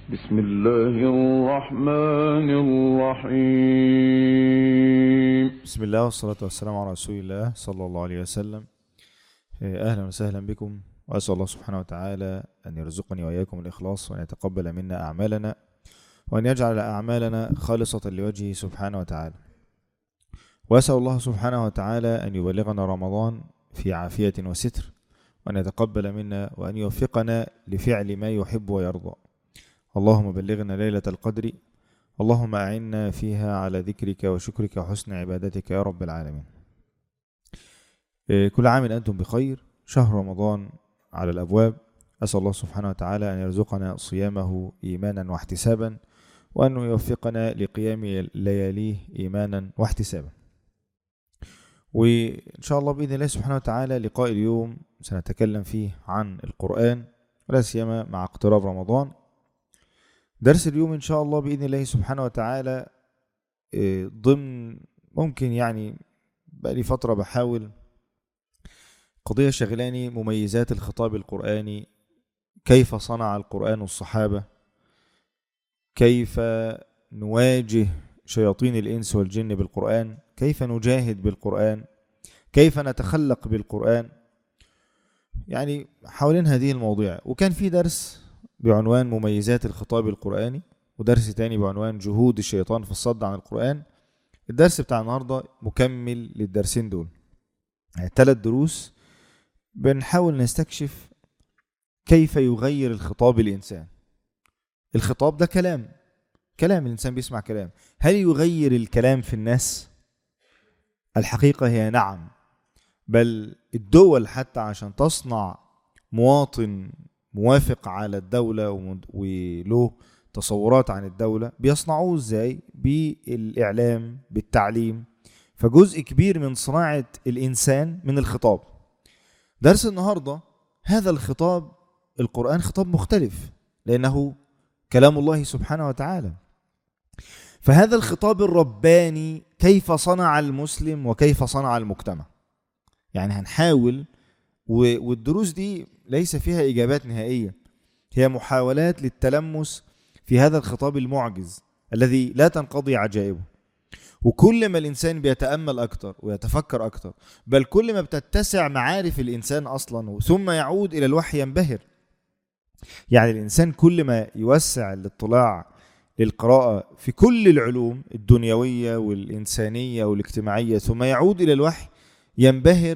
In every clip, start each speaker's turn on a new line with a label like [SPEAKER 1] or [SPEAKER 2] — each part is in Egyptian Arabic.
[SPEAKER 1] بسم الله الرحمن الرحيم
[SPEAKER 2] بسم الله والصلاة والسلام على رسول الله صلى الله عليه وسلم إيه، أهلا وسهلا بكم وأسأل الله سبحانه وتعالى أن يرزقني وإياكم الإخلاص وأن يتقبل منا أعمالنا وأن يجعل أعمالنا خالصة لوجهه سبحانه وتعالى وأسأل الله سبحانه وتعالى أن يبلغنا رمضان في عافية وستر وأن يتقبل منا وأن يوفقنا لفعل ما يحب ويرضى اللهم بلغنا ليلة القدر اللهم أعنا فيها على ذكرك وشكرك وحسن عبادتك يا رب العالمين إيه، كل عام أنتم بخير شهر رمضان على الأبواب أسأل الله سبحانه وتعالى أن يرزقنا صيامه إيمانا واحتسابا وأن يوفقنا لقيام لياليه إيمانا واحتسابا وإن شاء الله بإذن الله سبحانه وتعالى لقاء اليوم سنتكلم فيه عن القرآن ولا سيما مع اقتراب رمضان درس اليوم إن شاء الله بإذن الله سبحانه وتعالى إيه، ضمن ممكن يعني بقالي فترة بحاول قضية شغلاني مميزات الخطاب القرآني كيف صنع القرآن الصحابة كيف نواجه شياطين الإنس والجن بالقرآن كيف نجاهد بالقرآن كيف نتخلق بالقرآن يعني حوالين هذه المواضيع وكان في درس بعنوان مميزات الخطاب القرآني ودرس تاني بعنوان جهود الشيطان في الصد عن القرآن الدرس بتاع النهاردة مكمل للدرسين دول يعني ثلاث دروس بنحاول نستكشف كيف يغير الخطاب الإنسان الخطاب ده كلام كلام الإنسان بيسمع كلام هل يغير الكلام في الناس؟ الحقيقة هي نعم بل الدول حتى عشان تصنع مواطن موافق على الدولة ومد- وله تصورات عن الدولة بيصنعوه ازاي؟ بالإعلام بالتعليم فجزء كبير من صناعة الإنسان من الخطاب درس النهاردة هذا الخطاب القرآن خطاب مختلف لأنه كلام الله سبحانه وتعالى فهذا الخطاب الرباني كيف صنع المسلم وكيف صنع المجتمع يعني هنحاول و- والدروس دي ليس فيها إجابات نهائية هي محاولات للتلمس في هذا الخطاب المعجز الذي لا تنقضي عجائبه وكل ما الإنسان بيتأمل أكتر ويتفكر أكتر بل كل ما بتتسع معارف الإنسان أصلا ثم يعود إلى الوحي ينبهر يعني الإنسان كل ما يوسع الاطلاع للقراءة في كل العلوم الدنيوية والإنسانية والاجتماعية ثم يعود إلى الوحي ينبهر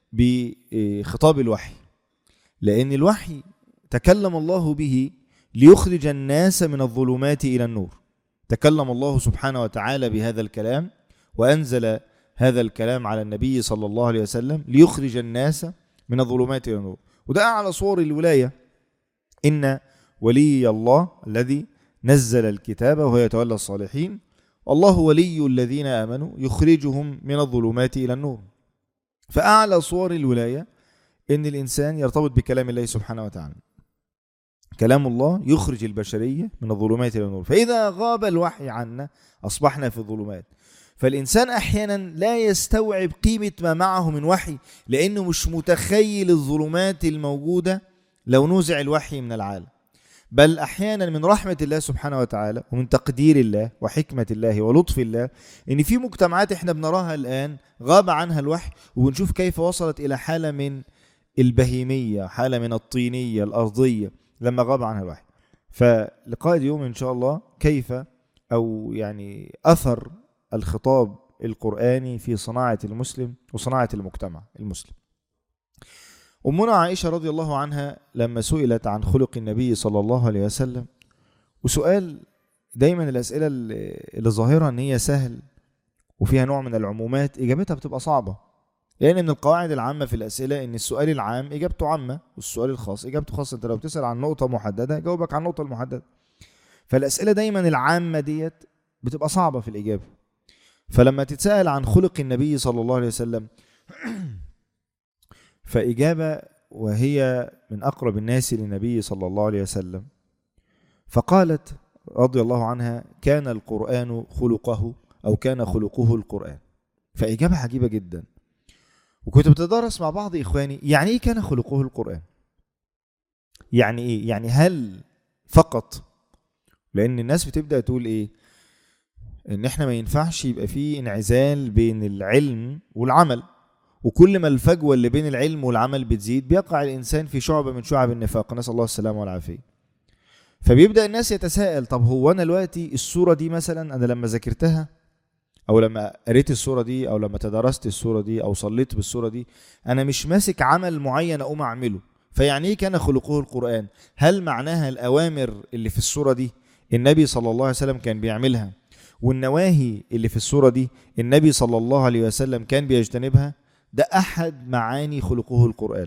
[SPEAKER 2] بخطاب الوحي لأن الوحي تكلم الله به ليخرج الناس من الظلمات إلى النور تكلم الله سبحانه وتعالى بهذا الكلام وأنزل هذا الكلام على النبي صلى الله عليه وسلم ليخرج الناس من الظلمات إلى النور وده أعلى صور الولاية إن ولي الله الذي نزل الكتاب وهو يتولى الصالحين الله ولي الذين آمنوا يخرجهم من الظلمات إلى النور فأعلى صور الولاية إن الإنسان يرتبط بكلام الله سبحانه وتعالى كلام الله يخرج البشرية من الظلمات إلى النور فإذا غاب الوحي عنا أصبحنا في الظلمات فالإنسان أحيانا لا يستوعب قيمة ما معه من وحي لأنه مش متخيل الظلمات الموجودة لو نزع الوحي من العالم بل أحيانا من رحمة الله سبحانه وتعالى ومن تقدير الله وحكمة الله ولطف الله إن في مجتمعات إحنا بنراها الآن غاب عنها الوحي وبنشوف كيف وصلت إلى حالة من البهيمية حالة من الطينية الأرضية لما غاب عنها الوحي فلقاء اليوم إن شاء الله كيف أو يعني أثر الخطاب القرآني في صناعة المسلم وصناعة المجتمع المسلم أمنا عائشة رضي الله عنها لما سئلت عن خلق النبي صلى الله عليه وسلم وسؤال دايما الأسئلة اللي اللي ظاهرة إن هي سهل وفيها نوع من العمومات إجابتها بتبقى صعبة لأن من القواعد العامة في الأسئلة إن السؤال العام إجابته عامة والسؤال الخاص إجابته خاصة أنت لو بتسأل عن نقطة محددة جاوبك عن النقطة المحددة فالأسئلة دايما العامة ديت بتبقى صعبة في الإجابة فلما تتسأل عن خلق النبي صلى الله عليه وسلم فإجابة وهي من أقرب الناس للنبي صلى الله عليه وسلم فقالت رضي الله عنها كان القرآن خلقه أو كان خلقه القرآن فإجابة عجيبة جدا وكنت بتدرس مع بعض إخواني يعني إيه كان خلقه القرآن يعني إيه يعني هل فقط لان الناس بتبدا تقول ايه ان احنا ما ينفعش يبقى فيه انعزال بين العلم والعمل وكل ما الفجوه اللي بين العلم والعمل بتزيد بيقع الانسان في شعبه من شعب النفاق نسال الله السلامه والعافيه فبيبدا الناس يتساءل طب هو انا دلوقتي الصوره دي مثلا انا لما ذاكرتها او لما قريت الصوره دي او لما تدرست الصوره دي او صليت بالصوره دي انا مش ماسك عمل معين اقوم اعمله فيعني ايه كان خلقه القران هل معناها الاوامر اللي في الصوره دي النبي صلى الله عليه وسلم كان بيعملها والنواهي اللي في الصوره دي النبي صلى الله عليه وسلم كان بيجتنبها ده احد معاني خلقه القران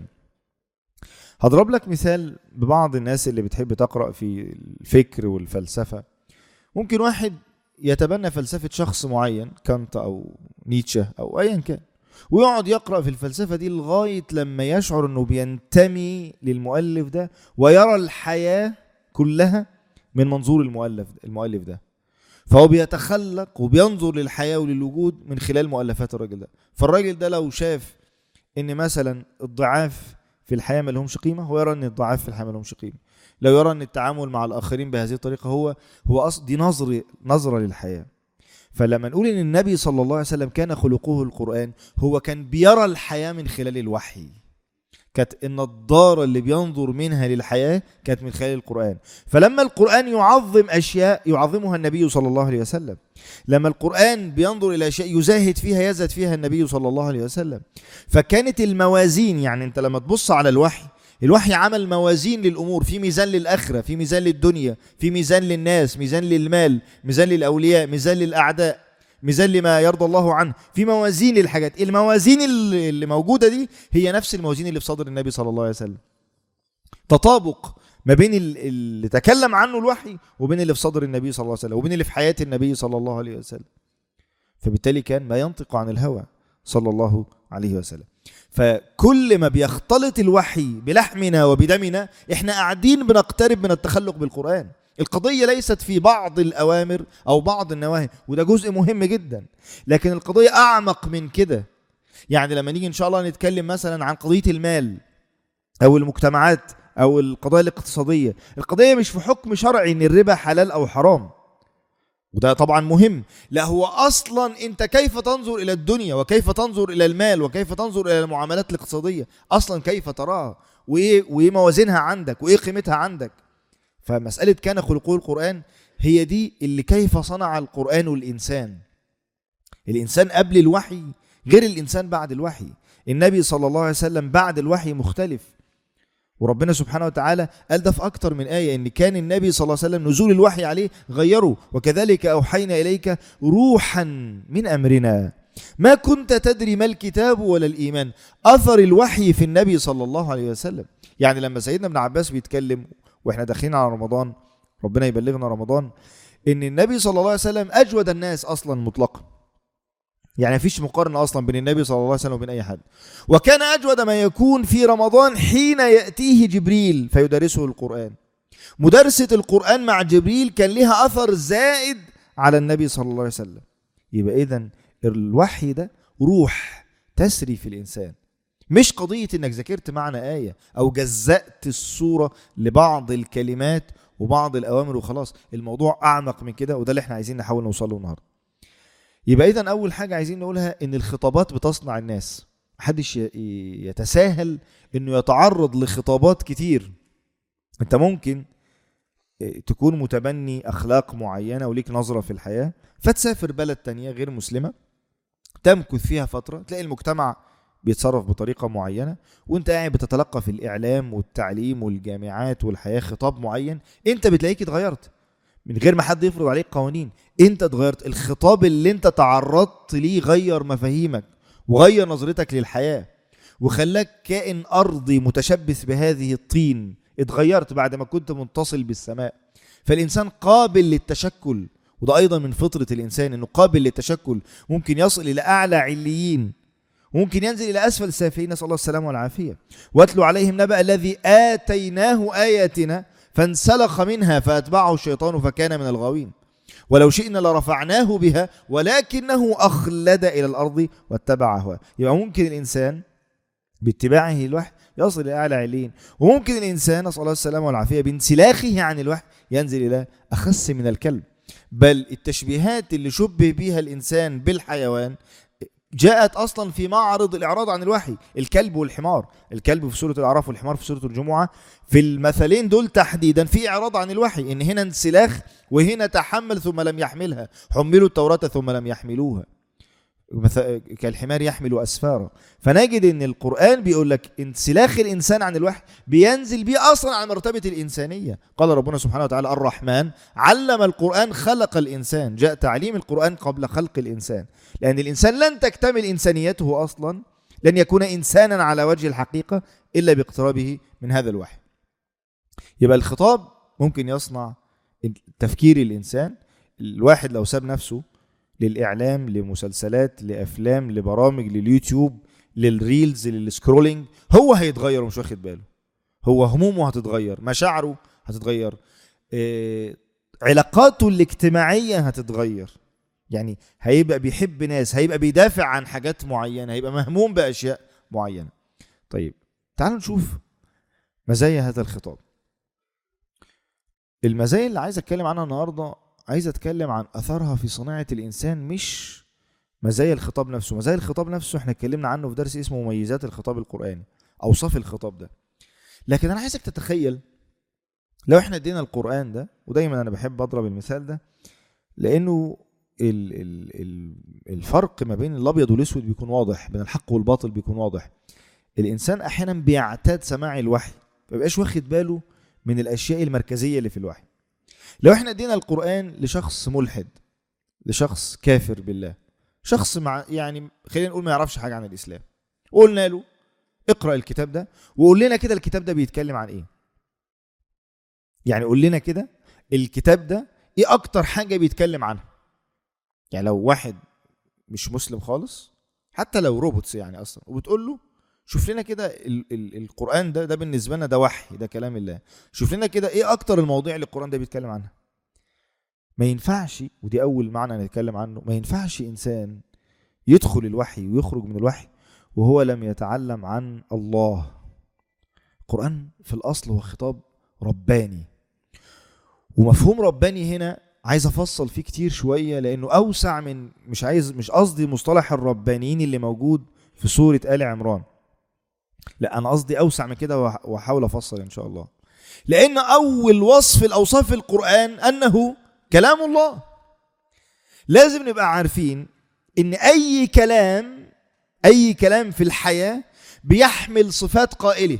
[SPEAKER 2] هضرب لك مثال ببعض الناس اللي بتحب تقرا في الفكر والفلسفه ممكن واحد يتبنى فلسفه شخص معين كانت او نيتشه او ايا كان ويقعد يقرا في الفلسفه دي لغايه لما يشعر انه بينتمي للمؤلف ده ويرى الحياه كلها من منظور المؤلف المؤلف ده فهو بيتخلق وبينظر للحياه وللوجود من خلال مؤلفات الراجل ده فالراجل ده لو شاف ان مثلا الضعاف في الحياه ما لهمش قيمه هو يرى ان الضعاف في الحياه ما لهمش قيمه لو يرى ان التعامل مع الاخرين بهذه الطريقه هو هو أصل دي نظر نظره للحياه فلما نقول ان النبي صلى الله عليه وسلم كان خلقه القران هو كان بيرى الحياه من خلال الوحي كانت النضاره اللي بينظر منها للحياه كانت من خلال القران فلما القران يعظم اشياء يعظمها النبي صلى الله عليه وسلم لما القران بينظر الى اشياء يزاهد فيها يزهد فيها النبي صلى الله عليه وسلم فكانت الموازين يعني انت لما تبص على الوحي الوحي عمل موازين للامور في ميزان للاخره في ميزان للدنيا في ميزان للناس ميزان للمال ميزان للاولياء ميزان للاعداء ميزان لما يرضى الله عنه في موازين للحاجات الموازين اللي اللي موجوده دي هي نفس الموازين اللي في صدر النبي صلى الله عليه وسلم تطابق ما بين ال- اللي تكلم عنه الوحي وبين اللي في صدر النبي صلى الله عليه وسلم وبين اللي في حياه النبي صلى الله عليه وسلم فبالتالي كان ما ينطق عن الهوى صلى الله عليه وسلم فكل ما بيختلط الوحي بلحمنا وبدمنا احنا قاعدين بنقترب من التخلق بالقرآن القضية ليست في بعض الأوامر أو بعض النواهي وده جزء مهم جدا لكن القضية أعمق من كده يعني لما نيجي إن شاء الله نتكلم مثلا عن قضية المال أو المجتمعات أو القضايا الاقتصادية القضية مش في حكم شرعي إن الربا حلال أو حرام وده طبعا مهم لا هو اصلا انت كيف تنظر الى الدنيا وكيف تنظر الى المال وكيف تنظر الى المعاملات الاقتصاديه اصلا كيف تراها وايه وايه موازينها عندك وايه قيمتها عندك فمساله كان خلقه القران هي دي اللي كيف صنع القران الانسان الانسان قبل الوحي غير الانسان بعد الوحي النبي صلى الله عليه وسلم بعد الوحي مختلف وربنا سبحانه وتعالى قال ده في أكتر من آية إن كان النبي صلى الله عليه وسلم نزول الوحي عليه غيره وكذلك أوحينا إليك روحا من أمرنا ما كنت تدري ما الكتاب ولا الإيمان أثر الوحي في النبي صلى الله عليه وسلم يعني لما سيدنا ابن عباس بيتكلم وإحنا داخلين على رمضان ربنا يبلغنا رمضان إن النبي صلى الله عليه وسلم أجود الناس أصلا مطلقا يعني مفيش مقارنة أصلا بين النبي صلى الله عليه وسلم وبين أي حد وكان أجود ما يكون في رمضان حين يأتيه جبريل فيدرسه القرآن مدرسة القرآن مع جبريل كان لها أثر زائد على النبي صلى الله عليه وسلم يبقى إذا الوحي ده روح تسري في الإنسان مش قضية إنك ذاكرت معنى آية أو جزأت الصورة لبعض الكلمات وبعض الأوامر وخلاص الموضوع أعمق من كده وده اللي احنا عايزين نحاول نوصل له النهارده يبقى إذا أول حاجة عايزين نقولها إن الخطابات بتصنع الناس محدش ي- يتساهل إنه يتعرض لخطابات كتير أنت ممكن تكون متبني أخلاق معينة وليك نظرة في الحياة فتسافر بلد تانية غير مسلمة تمكث فيها فترة تلاقي المجتمع بيتصرف بطريقة معينة وانت قاعد بتتلقى في الإعلام والتعليم والجامعات والحياة خطاب معين انت بتلاقيك اتغيرت من غير ما حد يفرض عليك قوانين انت اتغيرت الخطاب اللي انت تعرضت ليه غير مفاهيمك وغير نظرتك للحياة وخلاك كائن أرضي متشبث بهذه الطين اتغيرت بعد ما كنت متصل بالسماء فالإنسان قابل للتشكل وده أيضا من فطرة الإنسان أنه قابل للتشكل ممكن يصل إلى أعلى عليين وممكن ينزل إلى أسفل السافلين نسأل الله السلامة والعافية واتلو عليهم نبأ الذي آتيناه آياتنا فانسلخ منها فأتبعه الشيطان فكان من الغاوين ولو شئنا لرفعناه بها ولكنه أخلد إلى الأرض واتبع هواه يبقى ممكن الإنسان باتباعه الوحي يصل الى اعلى علين وممكن الانسان نسال الله السلامه والعافيه بانسلاخه عن الوحي ينزل الى اخس من الكلب بل التشبيهات اللي شبه بها الانسان بالحيوان جاءت اصلا في معرض الاعراض عن الوحي الكلب والحمار الكلب في سوره الاعراف والحمار في سوره الجمعه في المثلين دول تحديدا في اعراض عن الوحي ان هنا انسلاخ وهنا تحمل ثم لم يحملها حملوا التوراه ثم لم يحملوها مث- كالحمار يحمل اسفارا فنجد ان القران بيقول لك انسلاخ الانسان عن الوحي بينزل بيه اصلا عن مرتبه الانسانيه قال ربنا سبحانه وتعالى الرحمن علم القران خلق الانسان جاء تعليم القران قبل خلق الانسان لان الانسان لن تكتمل انسانيته اصلا لن يكون انسانا على وجه الحقيقه الا باقترابه من هذا الوحي يبقى الخطاب ممكن يصنع تفكير الانسان الواحد لو ساب نفسه للاعلام لمسلسلات لافلام لبرامج لليوتيوب للريلز للسكرولينج هو هيتغير ومش واخد باله هو همومه هتتغير مشاعره هتتغير إيه علاقاته الاجتماعيه هتتغير يعني هيبقى بيحب ناس هيبقى بيدافع عن حاجات معينه هيبقى مهموم باشياء معينه طيب تعالوا نشوف مزايا هذا الخطاب المزايا اللي عايز اتكلم عنها النهارده عايز اتكلم عن اثرها في صناعه الانسان مش مزايا الخطاب نفسه مزايا الخطاب نفسه احنا اتكلمنا عنه في درس اسمه مميزات الخطاب القراني اوصاف الخطاب ده لكن انا عايزك تتخيل لو احنا ادينا القران ده ودايما انا بحب اضرب المثال ده لانه ال ال ال الفرق ما بين الابيض والاسود بيكون واضح بين الحق والباطل بيكون واضح الانسان احيانا بيعتاد سماع الوحي ما بيبقاش واخد باله من الاشياء المركزيه اللي في الوحي لو احنا ادينا القران لشخص ملحد لشخص كافر بالله شخص مع يعني خلينا نقول ما يعرفش حاجه عن الاسلام وقلنا له اقرا الكتاب ده وقول لنا كده الكتاب ده بيتكلم عن ايه يعني قول لنا كده الكتاب ده ايه اكتر حاجه بيتكلم عنها يعني لو واحد مش مسلم خالص حتى لو روبوتس يعني اصلا وبتقول له شوف لنا كده ال- ال- القران ده ده بالنسبه لنا ده وحي ده كلام الله شوف لنا كده ايه اكتر المواضيع اللي القران ده بيتكلم عنها ما ينفعش ودي اول معنى نتكلم عنه ما ينفعش انسان يدخل الوحي ويخرج من الوحي وهو لم يتعلم عن الله القران في الاصل هو خطاب رباني ومفهوم رباني هنا عايز افصل فيه كتير شويه لانه اوسع من مش عايز مش قصدي مصطلح الربانيين اللي موجود في سوره ال عمران لا انا قصدي اوسع من كده وأح- واحاول افصل ان شاء الله لان اول وصف الاوصاف في القران انه كلام الله لازم نبقى عارفين ان اي كلام اي كلام في الحياه بيحمل صفات قائله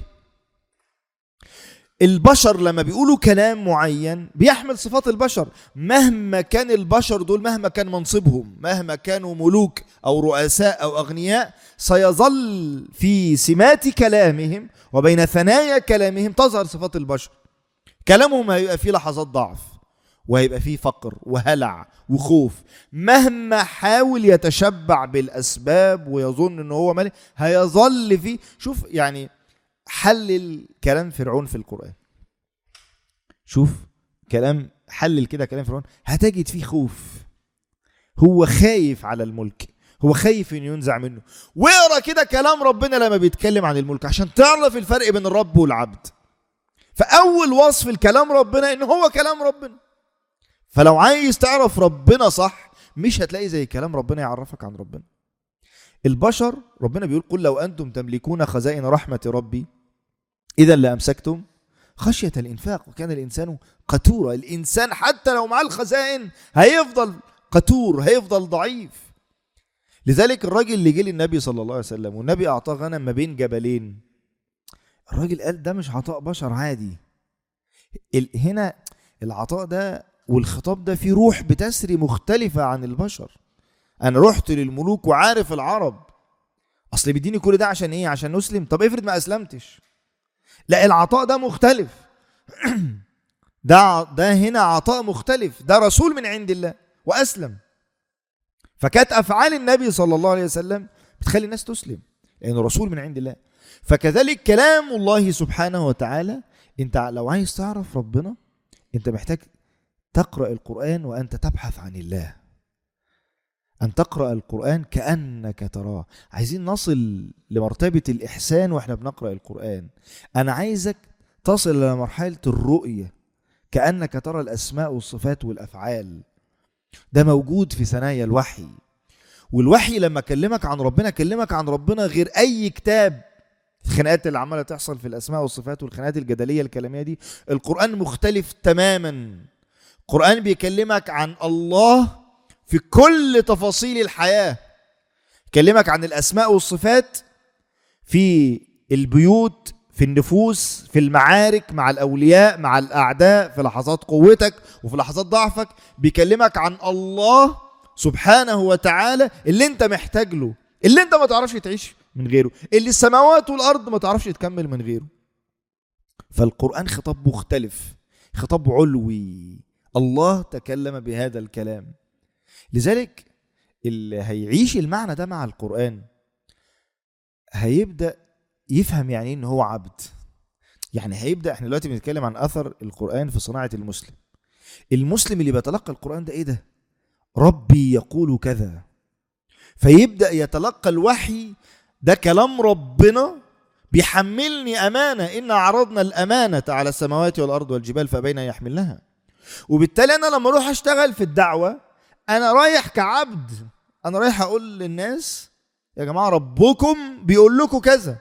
[SPEAKER 2] البشر لما بيقولوا كلام معين بيحمل صفات البشر مهما كان البشر دول مهما كان منصبهم مهما كانوا ملوك او رؤساء او اغنياء سيظل في سمات كلامهم وبين ثنايا كلامهم تظهر صفات البشر كلامهم هيبقى فيه لحظات ضعف وهيبقى فيه فقر وهلع وخوف مهما حاول يتشبع بالاسباب ويظن ان هو ملك هيظل فيه شوف يعني حلل كلام فرعون في القرآن شوف كلام حلل كده كلام فرعون هتجد فيه خوف هو خايف على الملك هو خايف ان ينزع منه واقرا كده كلام ربنا لما بيتكلم عن الملك عشان تعرف الفرق بين الرب والعبد فاول وصف الكلام ربنا ان هو كلام ربنا فلو عايز تعرف ربنا صح مش هتلاقي زي كلام ربنا يعرفك عن ربنا البشر ربنا بيقول قل لو انتم تملكون خزائن رحمه ربي اذا لامسكتم خشيه الانفاق وكان الانسان قتورا الانسان حتى لو معاه الخزائن هيفضل قتور هيفضل ضعيف لذلك الراجل اللي جه للنبي صلى الله عليه وسلم والنبي اعطاه غنم ما بين جبلين الراجل قال ده مش عطاء بشر عادي ال- هنا العطاء ده والخطاب ده فيه روح بتسري مختلفه عن البشر انا رحت للملوك وعارف العرب اصل بيديني كل ده عشان ايه عشان نسلم طب افرض ما اسلمتش لا العطاء ده مختلف ده ع- ده هنا عطاء مختلف ده رسول من عند الله واسلم فكانت افعال النبي صلى الله عليه وسلم بتخلي الناس تسلم لانه رسول من عند الله فكذلك كلام الله سبحانه وتعالى انت لو عايز تعرف ربنا انت محتاج تقرا القران وانت تبحث عن الله أن تقرأ القرآن كأنك تراه عايزين نصل لمرتبة الإحسان وإحنا بنقرأ القرآن أنا عايزك تصل إلى مرحلة الرؤية كأنك ترى الأسماء والصفات والأفعال ده موجود في ثنايا الوحي والوحي لما أكلمك عن ربنا أكلمك عن ربنا غير أي كتاب الخناقات اللي عمالة تحصل في الأسماء والصفات والخناقات الجدلية الكلامية دي القرآن مختلف تماما القرآن بيكلمك عن الله في كل تفاصيل الحياة يكلمك عن الأسماء والصفات في البيوت في النفوس في المعارك مع الأولياء مع الأعداء في لحظات قوتك وفي لحظات ضعفك بيكلمك عن الله سبحانه وتعالى اللي انت محتاج له اللي انت ما تعرفش تعيش من غيره اللي السماوات والأرض ما تعرفش تكمل من غيره فالقرآن خطاب مختلف خطاب علوي الله تكلم بهذا الكلام لذلك اللي هيعيش المعنى ده مع القرآن هيبدأ يفهم يعني ايه ان هو عبد يعني هيبدأ احنا دلوقتي بنتكلم عن اثر القرآن في صناعة المسلم المسلم اللي بيتلقى القرآن ده ايه ده ربي يقول كذا فيبدأ يتلقى الوحي ده كلام ربنا بيحملني أمانة إن عرضنا الأمانة على السماوات والأرض والجبال فأبين أن يحملنها وبالتالي أنا لما أروح أشتغل في الدعوة أنا رايح كعبد أنا رايح أقول للناس يا جماعة ربكم بيقول لكم كذا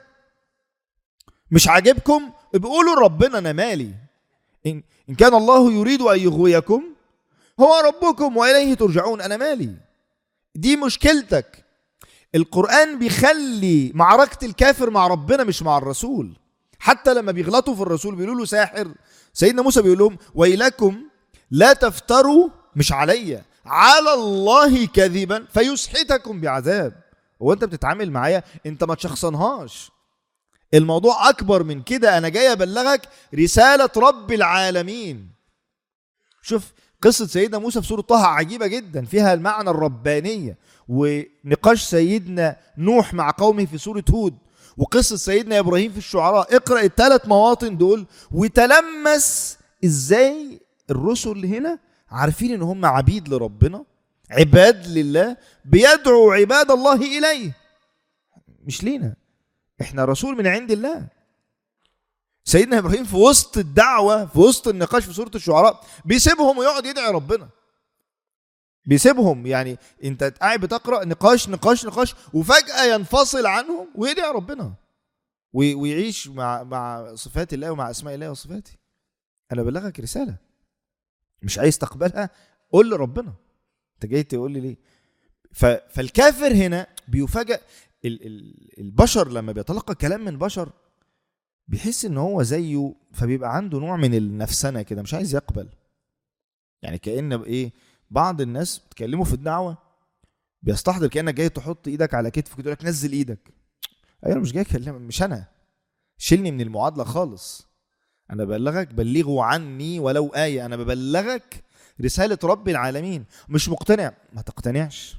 [SPEAKER 2] مش عاجبكم بيقولوا لربنا أنا مالي إن, إن كان الله يريد أن يغويكم هو ربكم وإليه ترجعون أنا مالي دي مشكلتك القرآن بيخلي معركة الكافر مع ربنا مش مع الرسول حتى لما بيغلطوا في الرسول بيقولوا له ساحر سيدنا موسى بيقول لهم ويلكم لا تفتروا مش عليا على الله كذبا فيسحتكم بعذاب هو انت بتتعامل معايا انت ما تشخصنهاش الموضوع اكبر من كده انا جاي ابلغك رسالة رب العالمين شوف قصة سيدنا موسى في سورة طه عجيبة جدا فيها المعنى الربانية ونقاش سيدنا نوح مع قومه في سورة هود وقصة سيدنا إبراهيم في الشعراء اقرأ الثلاث مواطن دول وتلمس ازاي الرسل هنا عارفين ان هم عبيد لربنا عباد لله بيدعو عباد الله إليه مش لينا احنا رسول من عند الله سيدنا ابراهيم في وسط الدعوه في وسط النقاش في سوره الشعراء بيسيبهم ويقعد يدعي ربنا بيسيبهم يعني انت قاعد بتقرا نقاش نقاش نقاش وفجاه ينفصل عنهم ويدعي ربنا وي- ويعيش مع مع صفات الله ومع اسماء الله وصفاته انا بلغك رساله مش عايز تقبلها قول لربنا انت جاي تقول لي ليه ف- فالكافر هنا بيفاجئ ال- ال- البشر لما بيتلقى كلام من بشر بيحس ان هو زيه فبيبقى عنده نوع من النفسنه كده مش عايز يقبل يعني كان ايه بعض الناس بتكلموا في الدعوه بيستحضر كانك جاي تحط ايدك على كتفك يقول لك نزل ايدك ايوه انا مش جاي اكلمك مش انا شيلني من المعادله خالص انا ببلغك بلغوا عني ولو ايه انا ببلغك رساله رب العالمين مش مقتنع ما تقتنعش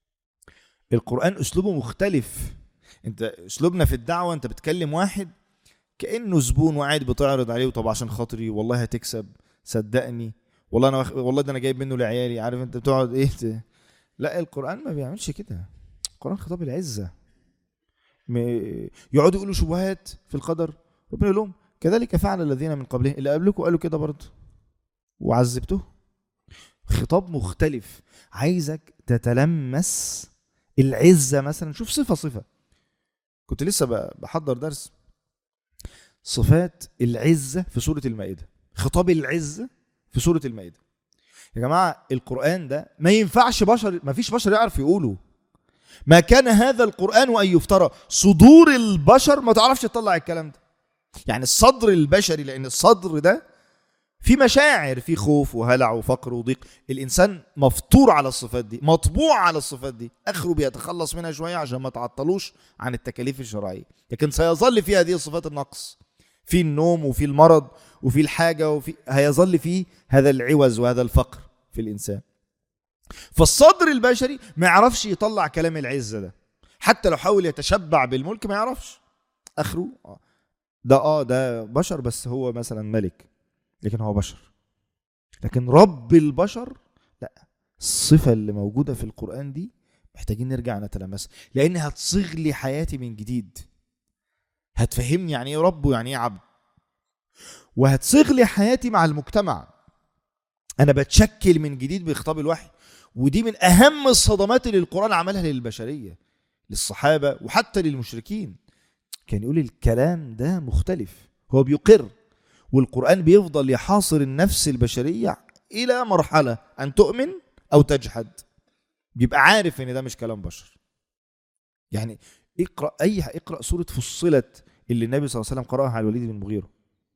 [SPEAKER 2] القران اسلوبه مختلف انت اسلوبنا في الدعوه انت بتكلم واحد كانه زبون وقاعد بتعرض عليه طب عشان خاطري والله هتكسب صدقني والله انا واخ... والله ده انا جايب منه لعيالي عارف انت بتقعد ايه ت... لا القران ما بيعملش كده القران خطاب العزه م... يقعدوا يقولوا شبهات في القدر ربنا يقول لهم كذلك فعل الذين من قبلهم اللي قبلكم قالوا كده برضه وعذبته خطاب مختلف عايزك تتلمس العزه مثلا شوف صفه صفه كنت لسه ب- بحضر درس صفات العزة في سورة المائدة خطاب العزة في سورة المائدة يا جماعة القرآن ده ما ينفعش بشر ما فيش بشر يعرف يقوله ما كان هذا القرآن وأن يفترى صدور البشر ما تعرفش تطلع الكلام ده يعني الصدر البشري لأن الصدر ده في مشاعر في خوف وهلع وفقر وضيق الإنسان مفطور على الصفات دي مطبوع على الصفات دي آخره بيتخلص منها شوية عشان ما تعطلوش عن التكاليف الشرعية لكن سيظل في هذه الصفات النقص في النوم وفي المرض وفي الحاجة وفي هيظل فيه هذا العوز وهذا الفقر في الإنسان فالصدر البشري ما يعرفش يطلع كلام العزة ده حتى لو حاول يتشبع بالملك ما يعرفش آخره آه. ده اه ده بشر بس هو مثلا ملك لكن هو بشر لكن رب البشر لا الصفة اللي موجودة في القرآن دي محتاجين نرجع نتلمسها لان هتصيغ لي حياتي من جديد هتفهمني يعني ايه رب ويعني ايه عبد وهتصيغ لي حياتي مع المجتمع انا بتشكل من جديد بخطاب الوحي ودي من اهم الصدمات اللي القران عملها للبشريه للصحابه وحتى للمشركين كان يقول الكلام ده مختلف هو بيقر والقران بيفضل يحاصر النفس البشريه الى مرحله ان تؤمن او تجحد بيبقى عارف ان ده مش كلام بشر يعني اقرا اي اقرا سوره فصلت اللي النبي صلى الله عليه وسلم قراها على الوليد بن المغيره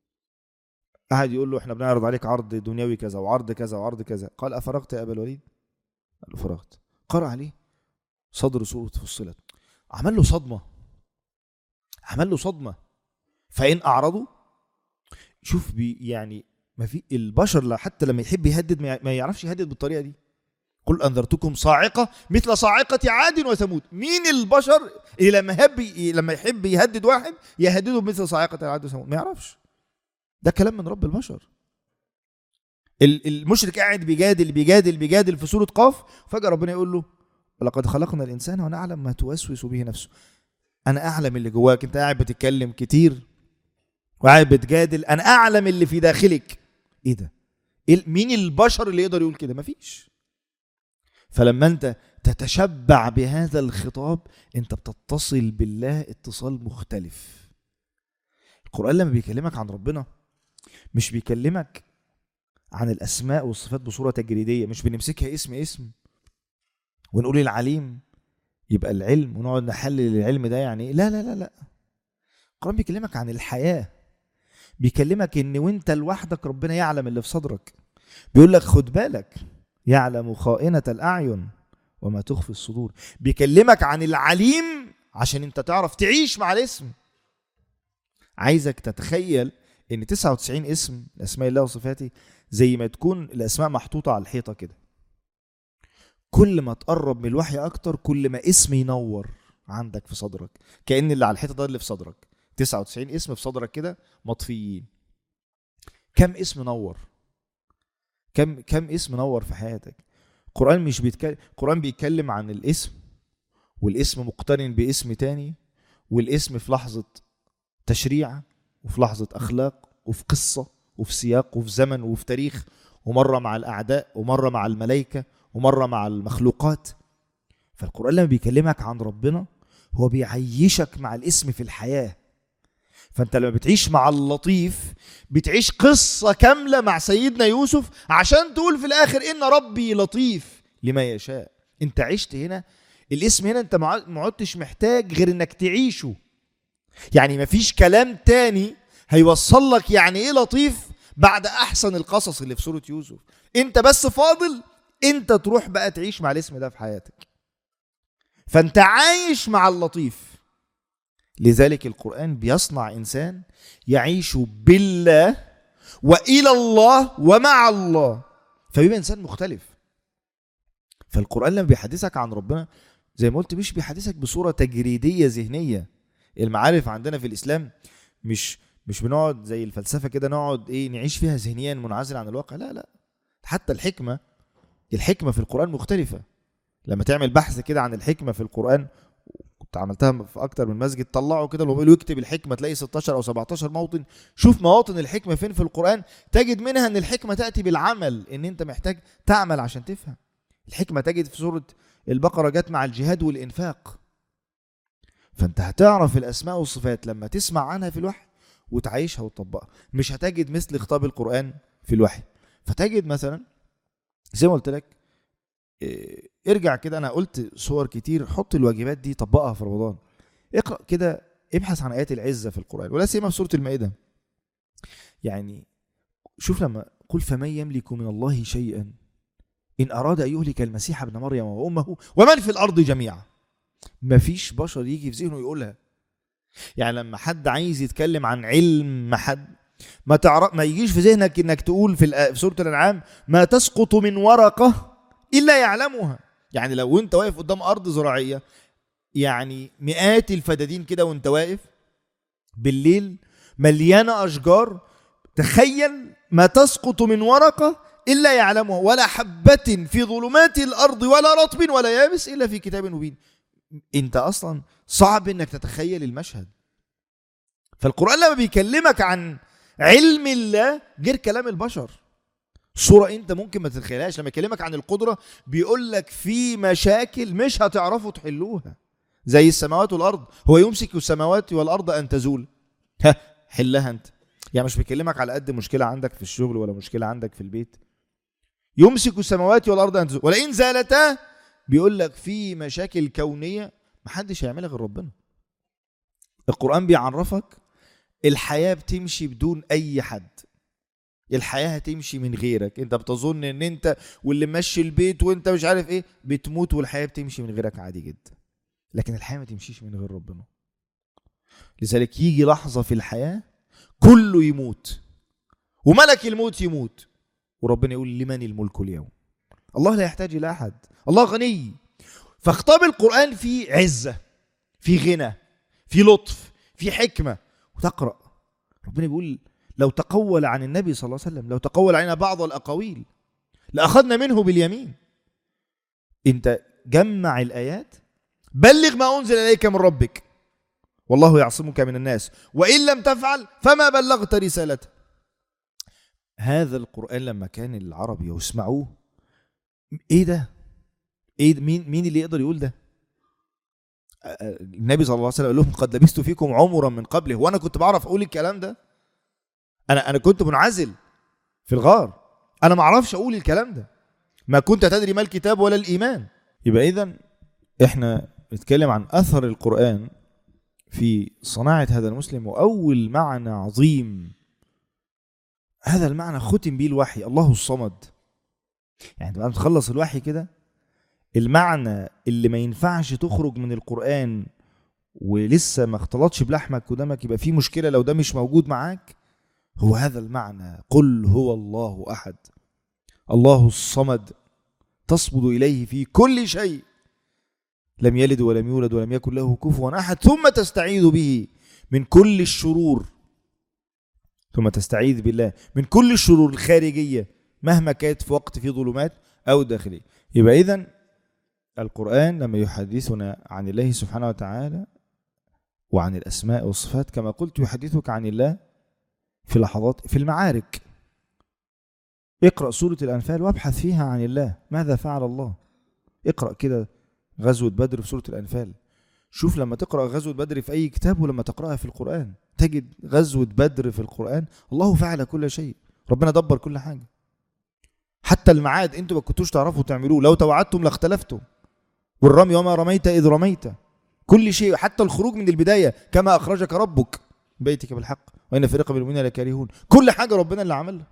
[SPEAKER 2] قعد يقول له احنا بنعرض عليك عرض دنيوي كذا وعرض كذا وعرض كذا قال افرغت يا ابا الوليد قال له فرغت قرأ عليه صدر سورة فصلت عمل له صدمة عمل له صدمة فإن أعرضوا شوف بي يعني ما في البشر لا حتى لما يحب يهدد ما ما يعرفش يهدد بالطريقة دي قل أنذرتكم صاعقة مثل صاعقة عاد وثمود مين البشر اللي لما يحب لما يحب يهدد واحد يهدده بمثل صاعقة عاد وثمود ما يعرفش ده كلام من رب البشر ال- المشرك قاعد بيجادل بيجادل بيجادل في سوره قاف فجاه ربنا يقول له ولقد خلقنا الانسان ونعلم ما توسوس به نفسه انا اعلم اللي جواك انت قاعد بتتكلم كتير وقاعد بتجادل انا اعلم اللي في داخلك ايه ده إيه- مين البشر اللي يقدر يقول كده مفيش فلما انت تتشبع بهذا الخطاب انت بتتصل بالله اتصال مختلف القرآن لما بيكلمك عن ربنا مش بيكلمك عن الأسماء والصفات بصورة تجريدية مش بنمسكها اسم اسم ونقول العليم يبقى العلم ونقعد نحلل العلم ده يعني إيه؟ لا لا لا لا القرآن بيكلمك عن الحياة بيكلمك ان وانت لوحدك ربنا يعلم اللي في صدرك بيقول لك خد بالك يعلم خائنة الأعين وما تخفي الصدور بيكلمك عن العليم عشان انت تعرف تعيش مع الاسم عايزك تتخيل ان 99 اسم اسماء الله وصفاته زي ما تكون الاسماء محطوطه على الحيطه كده كل ما تقرب من الوحي اكتر كل ما اسم ينور عندك في صدرك كان اللي على الحيطه ده اللي في صدرك 99 اسم في صدرك كده مطفيين كم اسم نور كم كم اسم نور في حياتك القران مش بيتكلم القران بيتكلم عن الاسم والاسم مقترن باسم تاني والاسم في لحظه تشريع وفي لحظة أخلاق وفي قصة وفي سياق وفي زمن وفي تاريخ ومرة مع الأعداء ومرة مع الملائكة ومرة مع المخلوقات فالقرآن لما بيكلمك عن ربنا هو بيعيشك مع الاسم في الحياة فانت لما بتعيش مع اللطيف بتعيش قصة كاملة مع سيدنا يوسف عشان تقول في الآخر إن ربي لطيف لما يشاء انت عشت هنا الاسم هنا انت ما ما عدتش محتاج غير انك تعيشه يعني مفيش كلام تاني هيوصل لك يعني ايه لطيف بعد احسن القصص اللي في سوره يوسف انت بس فاضل انت تروح بقى تعيش مع الاسم ده في حياتك فانت عايش مع اللطيف لذلك القران بيصنع انسان يعيش بالله والى الله ومع الله فبيبقى انسان مختلف فالقران لما بيحدثك عن ربنا زي ما قلت مش بيحدثك بصوره تجريديه ذهنيه المعارف عندنا في الاسلام مش مش بنقعد زي الفلسفه كده نقعد ايه نعيش فيها ذهنيا منعزل عن الواقع لا لا حتى الحكمه الحكمه في القران مختلفه لما تعمل بحث كده عن الحكمه في القران كنت عملتها في اكتر من مسجد طلعوا كده لو بيقولوا يكتب الحكمه تلاقي 16 او 17 موطن شوف مواطن الحكمه فين في القران تجد منها ان الحكمه تاتي بالعمل ان انت محتاج تعمل عشان تفهم الحكمه تجد في سوره البقره جت مع الجهاد والانفاق فانت هتعرف الاسماء والصفات لما تسمع عنها في الوحي وتعيشها وتطبقها مش هتجد مثل خطاب القران في الوحي فتجد مثلا زي ما قلت لك إيه، ارجع كده انا قلت صور كتير حط الواجبات دي طبقها في رمضان اقرا كده ابحث عن ايات العزه في القران ولا سيما في سوره المائده يعني شوف لما قل فمن يملك من الله شيئا ان اراد ان يهلك المسيح ابن مريم وامه ومن في الارض جميعا مفيش بشر يجي في ذهنه يقولها يعني لما حد عايز يتكلم عن علم ما حد ما تعرف ما يجيش في ذهنك انك تقول في, الآ- في سوره الانعام ما تسقط من ورقه الا يعلمها يعني لو انت واقف قدام ارض زراعيه يعني مئات الفدادين كده وانت واقف بالليل مليانه اشجار تخيل ما تسقط من ورقه إلا يعلمها ولا حبة في ظلمات الأرض ولا رطب ولا يابس إلا في كتاب مبين أنت أصلا صعب إنك تتخيل المشهد فالقرآن لما بيكلمك عن علم الله غير كلام البشر صورة انت ممكن ما تتخيلهاش لما يكلمك عن القدرة بيقول لك في مشاكل مش هتعرفوا تحلوها زي السماوات والارض هو يمسك السماوات والارض ان تزول ها حلها انت يعني مش بيكلمك على قد مشكلة عندك في الشغل ولا مشكلة عندك في البيت يمسك السماوات والارض ان تزول ولئن زالتا بيقول لك في مشاكل كونية محدش هيعملها غير ربنا القرآن بيعرفك الحياة بتمشي بدون أي حد الحياة هتمشي من غيرك انت بتظن ان انت واللي ماشي البيت وانت مش عارف ايه بتموت والحياة بتمشي من غيرك عادي جدا لكن الحياة ما تمشيش من غير ربنا لذلك يجي لحظة في الحياة كله يموت وملك الموت يموت وربنا يقول لمن الملك اليوم الله لا يحتاج إلى أحد الله غني فخطاب القرآن فيه عزة في غنى في لطف في حكمة وتقرأ ربنا بيقول لو تقول عن النبي صلى الله عليه وسلم لو تقول علينا بعض الأقاويل لأخذنا منه باليمين انت جمع الآيات بلغ ما أنزل إليك من ربك والله يعصمك من الناس وإن لم تفعل فما بلغت رسالته هذا القرآن لما كان العرب يسمعوه ايه ده ايه ده؟ مين مين اللي يقدر يقول ده النبي صلى الله عليه وسلم قال لهم قد لبست فيكم عمرا من قبله وانا كنت بعرف اقول الكلام ده انا انا كنت منعزل في الغار انا ما اعرفش اقول الكلام ده ما كنت تدري ما الكتاب ولا الايمان يبقى اذا احنا نتكلم عن اثر القران في صناعه هذا المسلم واول معنى عظيم هذا المعنى ختم به الوحي الله الصمد يعني بعد ما تخلص الوحي كده المعنى اللي ما ينفعش تخرج من القرآن ولسه ما اختلطش بلحمك ودمك يبقى في مشكلة لو ده مش موجود معاك هو هذا المعنى قل هو الله أحد الله الصمد تصمد إليه في كل شيء لم يلد ولم يولد ولم يكن له كفوا أحد ثم تستعيذ به من كل الشرور ثم تستعيذ بالله من كل الشرور الخارجية مهما كانت في وقت فيه ظلمات أو داخلية يبقى إذن القرآن لما يحدثنا عن الله سبحانه وتعالى وعن الأسماء والصفات كما قلت يحدثك عن الله في لحظات في المعارك اقرأ سورة الأنفال وابحث فيها عن الله ماذا فعل الله اقرأ كده غزوة بدر في سورة الأنفال شوف لما تقرأ غزوة بدر في أي كتاب ولما تقرأها في القرآن تجد غزوة بدر في القرآن الله فعل كل شيء ربنا دبر كل حاجة حتى الميعاد انتوا ما كنتوش تعرفوا تعملوه لو توعدتم لاختلفتم والرمي وما رميت إذ رميت كل شيء حتى الخروج من البداية كما أخرجك ربك بيتك بالحق وإن فريق من المؤمنين لكارهون كل حاجة ربنا اللي عملها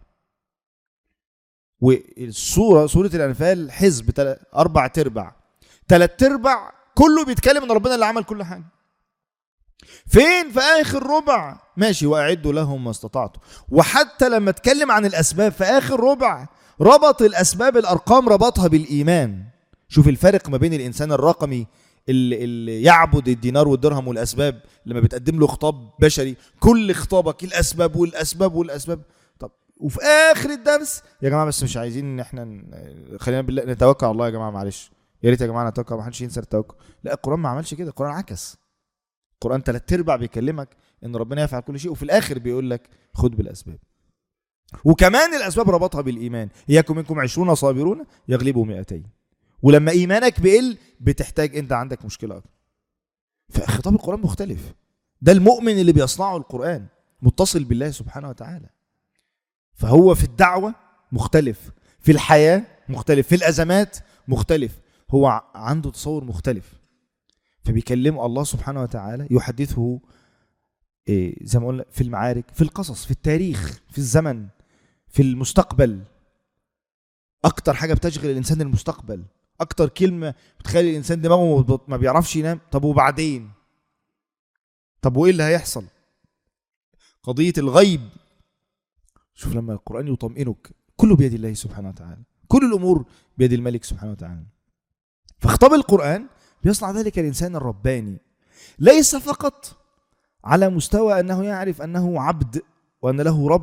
[SPEAKER 2] والسورة سورة الأنفال حزب تل... أربع تربع تلات تربع كله بيتكلم ان ربنا اللي عمل كل حاجه فين في اخر ربع ماشي واعدوا لهم ما استطعتم وحتى لما اتكلم عن الاسباب في اخر ربع ربط الاسباب الارقام ربطها بالايمان شوف الفرق ما بين الانسان الرقمي اللي, اللي يعبد الدينار والدرهم والاسباب لما بتقدم له خطاب بشري كل خطابك الاسباب والاسباب والاسباب طب وفي اخر الدرس يا جماعه بس مش عايزين ان احنا ن- خلينا بالله نتوكل على الله يا جماعه معلش يا ريت يا جماعه نتوكل ما حدش ينسى التوكل لا القران ما عملش كده القران عكس القران ثلاث ارباع بيكلمك ان ربنا يفعل كل شيء وفي الاخر بيقول لك خد بالاسباب وكمان الاسباب ربطها بالايمان يكن منكم عشرون صابرون يغلبوا 200 ولما ايمانك بيقل بتحتاج انت عندك مشكله اكتر فخطاب القران مختلف ده المؤمن اللي بيصنعه القران متصل بالله سبحانه وتعالى فهو في الدعوه مختلف في الحياه مختلف في الازمات مختلف هو ع- عنده تصور مختلف فبيكلمه الله سبحانه وتعالى يحدثه إيه، زي ما قلنا في المعارك في القصص في التاريخ في الزمن في المستقبل اكتر حاجه بتشغل الانسان المستقبل اكتر كلمه بتخلي الانسان دماغه ما- ما بيعرفش ينام طب وبعدين طب وايه اللي هيحصل قضيه الغيب شوف لما القران يطمئنك كله بيد الله سبحانه وتعالى كل الامور بيد الملك سبحانه وتعالى فخطاب القران بيصنع ذلك الانسان الرباني ليس فقط على مستوى انه يعرف انه عبد وان له رب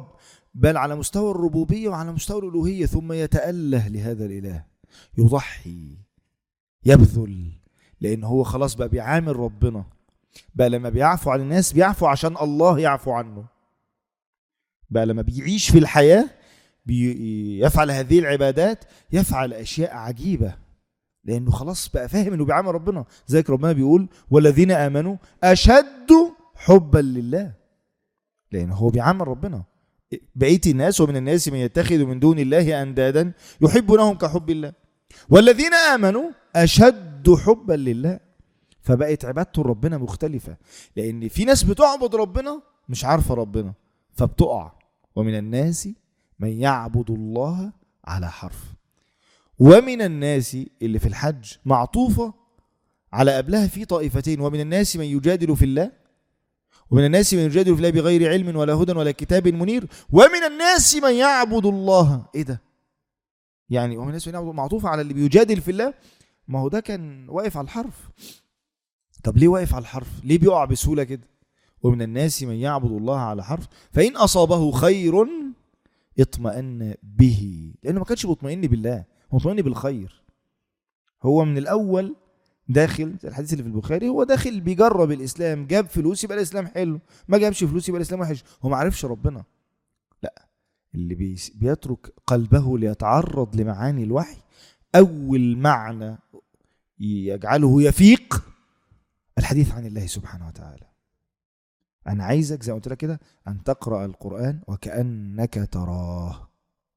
[SPEAKER 2] بل على مستوى الربوبية وعلى مستوى الألوهية ثم يتأله لهذا الإله يضحي يبذل لأن هو خلاص بقى بيعامل ربنا بقى لما بيعفو عن الناس بيعفو عشان الله يعفو عنه بقى لما بيعيش في الحياة بيفعل هذه العبادات يفعل أشياء عجيبة لأنه خلاص بقى فاهم إنه بيعامل ربنا زيك ربنا بيقول والذين آمنوا أشد حبا لله لأن هو بيعامل ربنا بقية الناس ومن الناس من يتخذ من دون الله أندادا يحبونهم كحب الله والذين آمنوا أشد حبا لله فبقت عبادته ربنا مختلفة لأن في ناس بتعبد ربنا مش عارفة ربنا فبتقع ومن الناس من يعبد الله على حرف ومن الناس اللي في الحج معطوفة على قبلها في طائفتين ومن الناس من يجادل في الله ومن الناس من يجادل في الله بغير علم ولا هدى ولا كتاب منير ومن الناس من يعبد الله ايه ده يعني ومن الناس من يعبد معطوفة على اللي بيجادل في الله ما هو ده كان واقف على الحرف طب ليه واقف على الحرف ليه بيقع بسهولة كده ومن الناس من يعبد الله على حرف فإن أصابه خير اطمأن به لأنه ما كانش مطمئن بالله هو مطمئن بالخير هو من الأول داخل زي الحديث اللي في البخاري هو داخل بيجرب الإسلام جاب فلوس يبقى الإسلام حلو ما جابش فلوس يبقى الإسلام وحش هو ما عرفش ربنا لا اللي بيس- بيترك قلبه ليتعرض لمعاني الوحي أول معنى يجعله يفيق الحديث عن الله سبحانه وتعالى أنا عايزك زي ما قلت لك كده أن تقرأ القرآن وكأنك تراه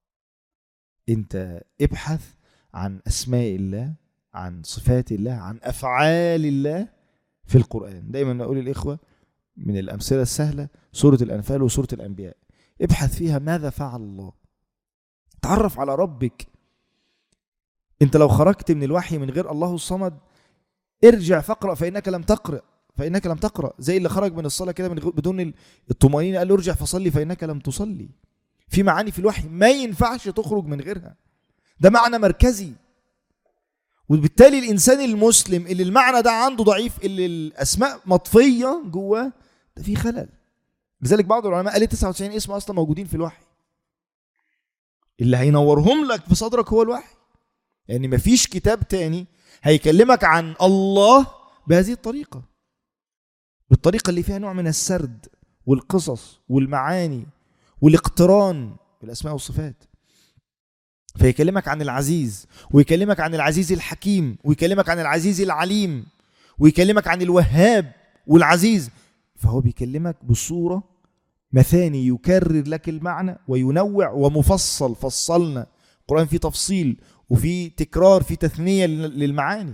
[SPEAKER 2] أنت ابحث عن أسماء الله عن صفات الله عن أفعال الله في القرآن دايما أقول للإخوة من الأمثلة السهلة سورة الأنفال وسورة الأنبياء ابحث فيها ماذا فعل الله تعرف على ربك انت لو خرجت من الوحي من غير الله الصمد ارجع فاقرا فانك لم تقرا فانك لم تقرا زي اللي خرج من الصلاه كده من غير بدون ال- الطمانينه قال له ارجع فصلي فانك لم تصلي في معاني في الوحي ما ينفعش تخرج من غيرها ده معنى مركزي وبالتالي الانسان المسلم اللي المعنى ده عنده ضعيف اللي الاسماء مطفيه جواه ده في خلل لذلك بعض العلماء قال لي 99 اسم اصلا موجودين في الوحي اللي هينورهم لك في صدرك هو الوحي يعني مفيش كتاب تاني هيكلمك عن الله بهذه الطريقة بالطريقة اللي فيها نوع من السرد والقصص والمعاني والاقتران بالأسماء والصفات فيكلمك عن العزيز ويكلمك عن العزيز الحكيم ويكلمك عن العزيز العليم ويكلمك عن الوهاب والعزيز فهو بيكلمك بصورة مثاني يكرر لك المعنى وينوع ومفصل فصلنا القرآن فيه تفصيل وفي تكرار في تثنية لل- للمعاني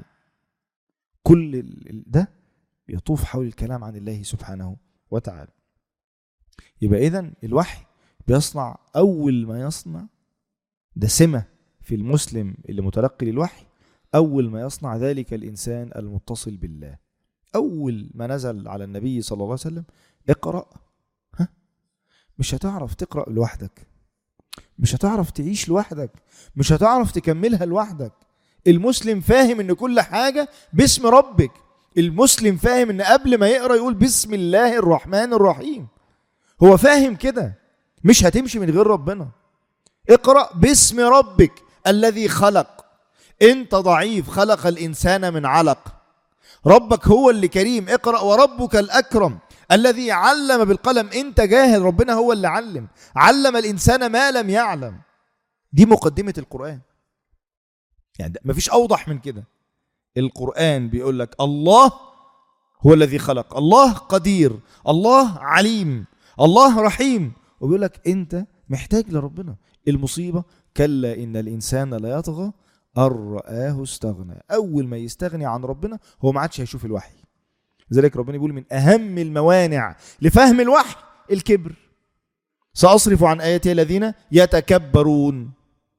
[SPEAKER 2] كل ال- ال- ده بيطوف حول الكلام عن الله سبحانه وتعالى يبقى إذن الوحي بيصنع أول ما يصنع ده سمة في المسلم اللي متلقي للوحي أول ما يصنع ذلك الإنسان المتصل بالله أول ما نزل على النبي صلى الله عليه وسلم اقرأ ها مش هتعرف تقرأ لوحدك مش هتعرف تعيش لوحدك مش هتعرف تكملها لوحدك المسلم فاهم ان كل حاجة باسم ربك المسلم فاهم ان قبل ما يقرأ يقول بسم الله الرحمن الرحيم هو فاهم كده مش هتمشي من غير ربنا اقرأ باسم ربك الذي خلق انت ضعيف خلق الانسان من علق ربك هو اللي كريم اقرأ وربك الأكرم الذي علم بالقلم انت جاهل ربنا هو اللي علم علم الإنسان ما لم يعلم دي مقدمة القرآن يعني ده مفيش أوضح من كده القرآن بيقول لك الله هو الذي خلق الله قدير الله عليم الله رحيم وبيقول لك انت محتاج لربنا المصيبة كلا إن الإنسان لا يطغى أن رآه استغنى أول ما يستغني عن ربنا هو ما عادش هيشوف الوحي لذلك ربنا بيقول من أهم الموانع لفهم الوحي الكبر سأصرف عن آياتي الذين يتكبرون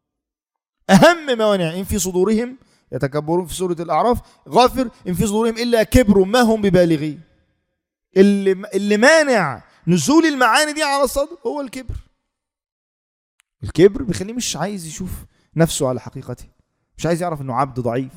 [SPEAKER 2] أهم موانع إن في صدورهم يتكبرون في سورة الأعراف غافر إن في صدورهم إلا كبر ما هم ببالغين اللي, اللي مانع نزول المعاني دي على الصدر هو الكبر الكبر بيخليه مش عايز يشوف نفسه على حقيقته مش عايز يعرف انه عبد ضعيف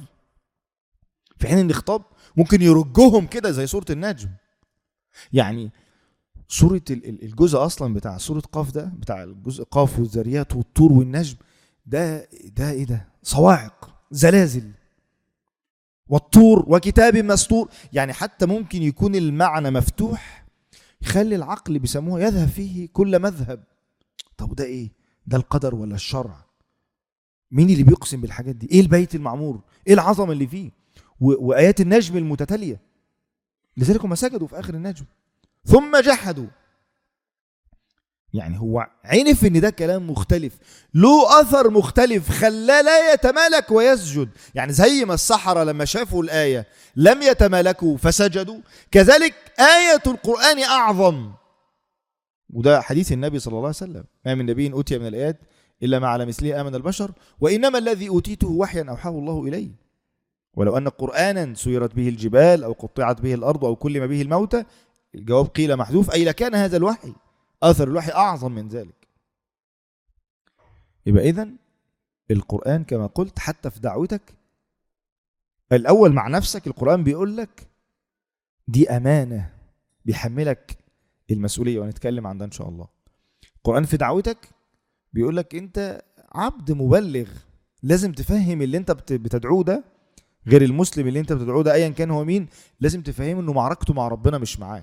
[SPEAKER 2] في حين ان الخطاب ممكن يرجهم كده زي سورة النجم يعني سورة ال- ال- الجزء أصلا بتاع سورة قاف ده بتاع الجزء قاف والذريات والطور والنجم ده ده إيه ده؟ صواعق زلازل والطور وكتاب مسطور يعني حتى ممكن يكون المعنى مفتوح يخلي العقل بيسموه يذهب فيه كل مذهب طب ده ايه ده القدر ولا الشرع مين اللي بيقسم بالحاجات دي ايه البيت المعمور ايه العظمه اللي فيه و- وايات النجم المتتاليه لذلك هم سجدوا في اخر النجم ثم جحدوا يعني هو عرف ان ده كلام مختلف له اثر مختلف خلاه لا يتمالك ويسجد يعني زي ما السحرة لما شافوا الايه لم يتمالكوا فسجدوا كذلك ايه القران اعظم وده حديث النبي صلى الله عليه وسلم ما من نبي اوتي من الايات الا ما على مثله امن البشر وانما الذي اوتيته وحيا اوحاه الله الي ولو ان قرانا سيرت به الجبال او قطعت به الارض او كلم به الموتى الجواب قيل محذوف اي لكان هذا الوحي اثر الوحي اعظم من ذلك يبقى اذا القران كما قلت حتى في دعوتك الاول مع نفسك القران بيقول لك دي امانه بيحملك المسؤوليه وهنتكلم عن ده ان شاء الله القران في دعوتك بيقول لك انت عبد مبلغ لازم تفهم اللي انت بت- بتدعوه ده غير المسلم اللي انت بتدعوه ده ايا كان هو مين لازم تفهمه انه معركته مع ربنا مش معاك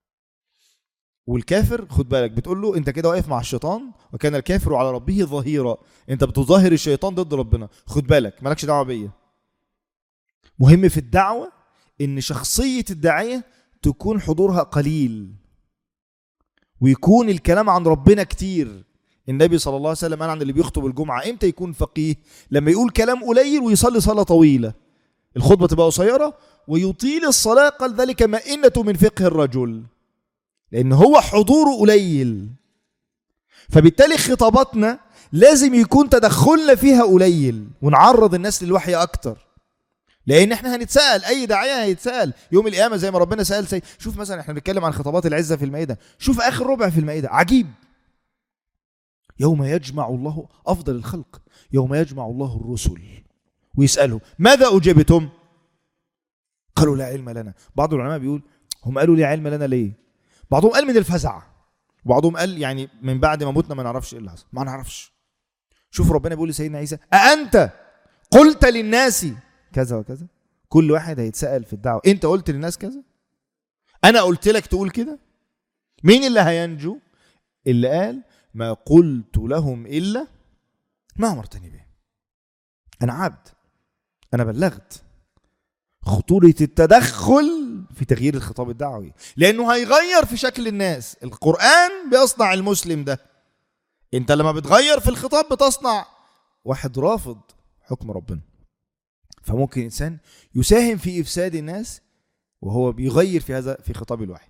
[SPEAKER 2] والكافر خد بالك بتقول له انت كده واقف مع الشيطان وكان الكافر على ربه ظهيرا انت بتظاهر الشيطان ضد ربنا خد بالك مالكش دعوه بيا مهم في الدعوه ان شخصيه الداعيه تكون حضورها قليل ويكون الكلام عن ربنا كتير النبي صلى الله عليه وسلم قال عن اللي بيخطب الجمعه امتى يكون فقيه لما يقول كلام قليل ويصلي صلاه طويله الخطبه تبقى قصيره ويطيل الصلاه قال ذلك مئنه من فقه الرجل لان هو حضوره قليل فبالتالي خطاباتنا لازم يكون تدخلنا فيها قليل ونعرض الناس للوحي اكتر لان احنا هنتسال اي داعيه هيتسال يوم القيامه زي ما ربنا سال سي شوف مثلا احنا بنتكلم عن خطابات العزه في المائده شوف اخر ربع في المائده عجيب يوم يجمع الله افضل الخلق يوم يجمع الله الرسل ويساله ماذا اجبتم قالوا لا علم لنا بعض العلماء بيقول هم قالوا لا علم لنا ليه بعضهم قال من الفزع وبعضهم قال يعني من بعد ما متنا ما نعرفش ايه اللي حصل ما نعرفش شوف ربنا بيقول لسيدنا عيسى أأنت قلت للناس كذا وكذا كل واحد هيتسأل في الدعوة انت قلت للناس كذا انا قلت لك تقول كده مين اللي هينجو اللي قال ما قلت لهم الا ما امرتني به انا عبد انا بلغت خطورة التدخل في تغيير الخطاب الدعوي لأنه هيغير في شكل الناس القرآن بيصنع المسلم ده انت لما بتغير في الخطاب بتصنع واحد رافض حكم ربنا فممكن إنسان يساهم في إفساد الناس وهو بيغير في هذا في خطاب الوحي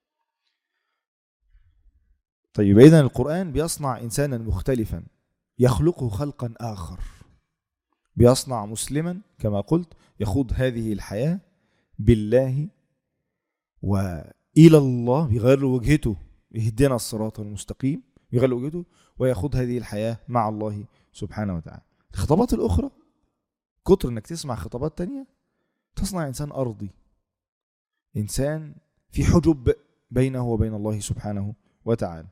[SPEAKER 2] طيب إذا القرآن بيصنع إنسانا مختلفا يخلقه خلقا آخر بيصنع مسلما كما قلت يخوض هذه الحياة بالله وإلى الله بيغير له وجهته يهدنا الصراط المستقيم يغير له وجهته ويخوض هذه الحياة مع الله سبحانه وتعالى الخطابات الأخرى كتر انك تسمع خطابات تانية تصنع إنسان أرضي إنسان في حجب بينه وبين الله سبحانه وتعالى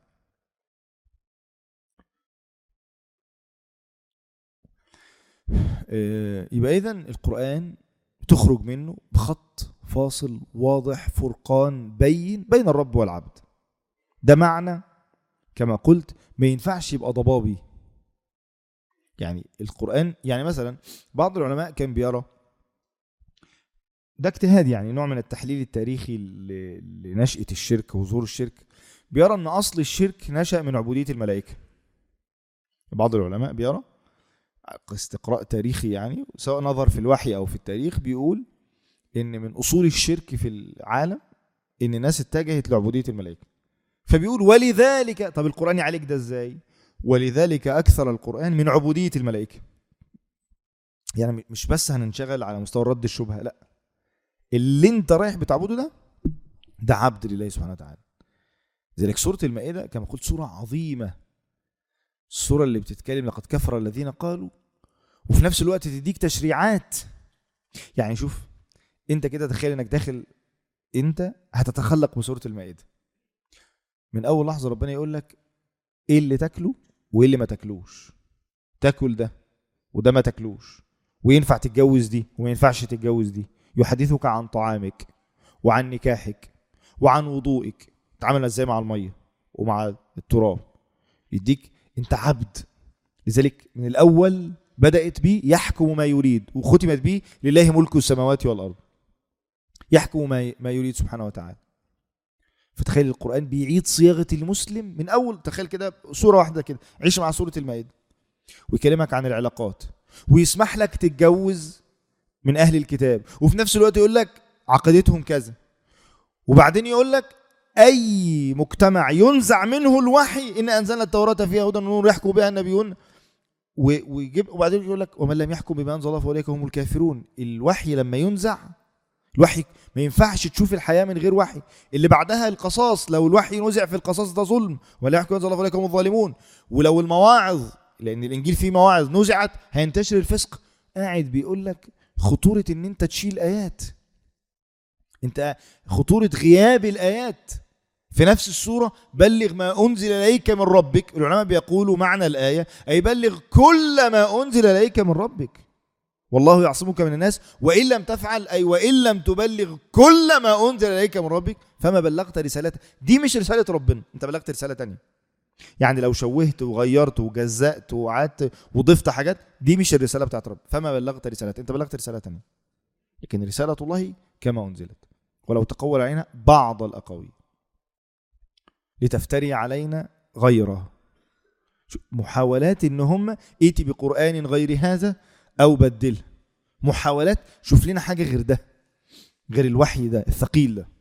[SPEAKER 2] آه، يبقى إذا القرآن تخرج منه بخط فاصل واضح فرقان بين بين الرب والعبد ده معنى كما قلت ما ينفعش يبقى ضبابي يعني القرآن يعني مثلا بعض العلماء كان بيرى ده اجتهاد يعني نوع من التحليل التاريخي ل- لنشأة الشرك وظهور الشرك بيرى ان اصل الشرك نشأ من عبودية الملائكة بعض العلماء بيرى استقراء تاريخي يعني سواء نظر في الوحي او في التاريخ بيقول ان من اصول الشرك في العالم ان الناس اتجهت لعبودية الملائكة فبيقول ولذلك طب القرآن يعالج ده ازاي ولذلك أكثر القرآن من عبودية الملائكة يعني مش بس هننشغل على مستوى رد الشبهة لا اللي انت رايح بتعبده ده ده عبد لله سبحانه وتعالى لذلك سورة المائدة كما قلت سورة عظيمة السورة اللي بتتكلم لقد كفر الذين قالوا وفي نفس الوقت تديك تشريعات يعني شوف انت كده تخيل انك داخل انت هتتخلق بسورة المائدة من اول لحظه ربنا يقول لك ايه اللي تاكله وايه اللي ما تاكلوش تاكل ده وده ما تاكلوش وينفع تتجوز دي وما ينفعش تتجوز دي يحدثك عن طعامك وعن نكاحك وعن وضوئك تعامل ازاي مع الميه ومع التراب يديك انت عبد لذلك من الاول بدات بيه يحكم ما يريد وختمت بيه لله ملك السماوات والارض يحكم ما ما يريد سبحانه وتعالى فتخيل القران بيعيد صياغه المسلم من اول تخيل كده سوره واحده كده عيش مع سوره المائده ويكلمك عن العلاقات ويسمح لك تتجوز من اهل الكتاب وفي نفس الوقت يقول لك عقيدتهم كذا وبعدين يقول لك اي مجتمع ينزع منه الوحي ان انزلنا التوراه فيها هدى ونور يحكم بها النبيون و- ويجيب وبعدين يقول لك ومن لم يحكم بما انزل الله فاولئك هم الكافرون الوحي لما ينزع الوحي ما ينفعش تشوف الحياه من غير وحي اللي بعدها القصاص لو الوحي نزع في القصاص ده ظلم ولا يحكم انزل الله فاولئك هم الظالمون ولو المواعظ لان الانجيل فيه مواعظ نزعت هينتشر الفسق قاعد بيقول لك خطوره ان انت تشيل ايات انت خطوره غياب الايات في نفس السورة بلغ ما أنزل إليك من ربك العلماء بيقولوا معنى الآية أي بلغ كل ما أنزل إليك من ربك والله يعصمك من الناس وإن لم تفعل أي وإن لم تبلغ كل ما أنزل إليك من ربك فما بلغت رسالته دي مش رسالة ربنا أنت بلغت رسالة تانية يعني لو شوهت وغيرت وجزأت وقعدت وضفت حاجات دي مش الرسالة بتاعت رب فما بلغت رسالته أنت بلغت رسالة تانية لكن رسالة الله كما أنزلت ولو تقول علينا بعض الأقاويل لتفتري علينا غيره شو- محاولات ان هم ائتي بقران غير هذا او بدله محاولات شوف لنا حاجه غير ده غير الوحي ده الثقيل ده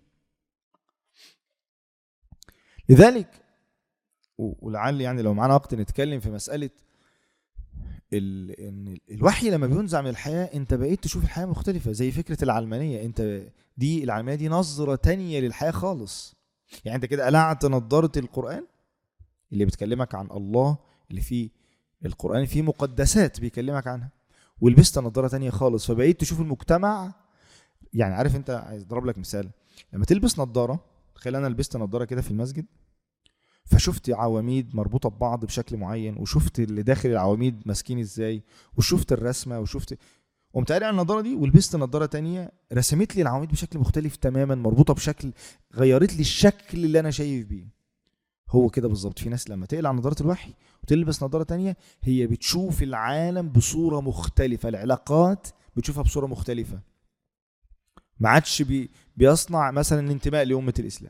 [SPEAKER 2] لذلك و- ولعل يعني لو معانا وقت نتكلم في مساله ال... ان الوحي لما بينزع من الحياه انت بقيت تشوف الحياه مختلفه زي فكره العلمانيه انت دي العلمانيه دي نظره تانية للحياه خالص يعني انت كده قلعت نظاره القران اللي بتكلمك عن الله اللي فيه القران فيه مقدسات بيكلمك عنها ولبست نظاره تانية خالص فبقيت تشوف المجتمع يعني عارف انت عايز اضرب لك مثال لما تلبس نظاره تخيل انا لبست نظاره كده في المسجد فشفت عواميد مربوطه ببعض بشكل معين وشفت اللي داخل العواميد ماسكين ازاي وشفت الرسمه وشفت قمت قاري على النضاره دي ولبست نضاره تانية رسمت لي العواميد بشكل مختلف تماما مربوطه بشكل غيرت لي الشكل اللي انا شايف بيه هو كده بالظبط في ناس لما تقلع نظاره الوحي وتلبس نظاره تانية هي بتشوف العالم بصوره مختلفه العلاقات بتشوفها بصوره مختلفه ما عادش بي بيصنع مثلا انتماء لأمة الإسلام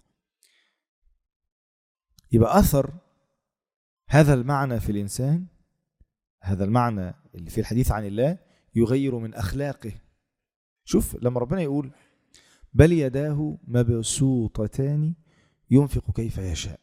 [SPEAKER 2] يبقى أثر هذا المعنى في الإنسان هذا المعنى اللي في الحديث عن الله يغير من أخلاقه شوف لما ربنا يقول بل يداه مبسوطتان ينفق كيف يشاء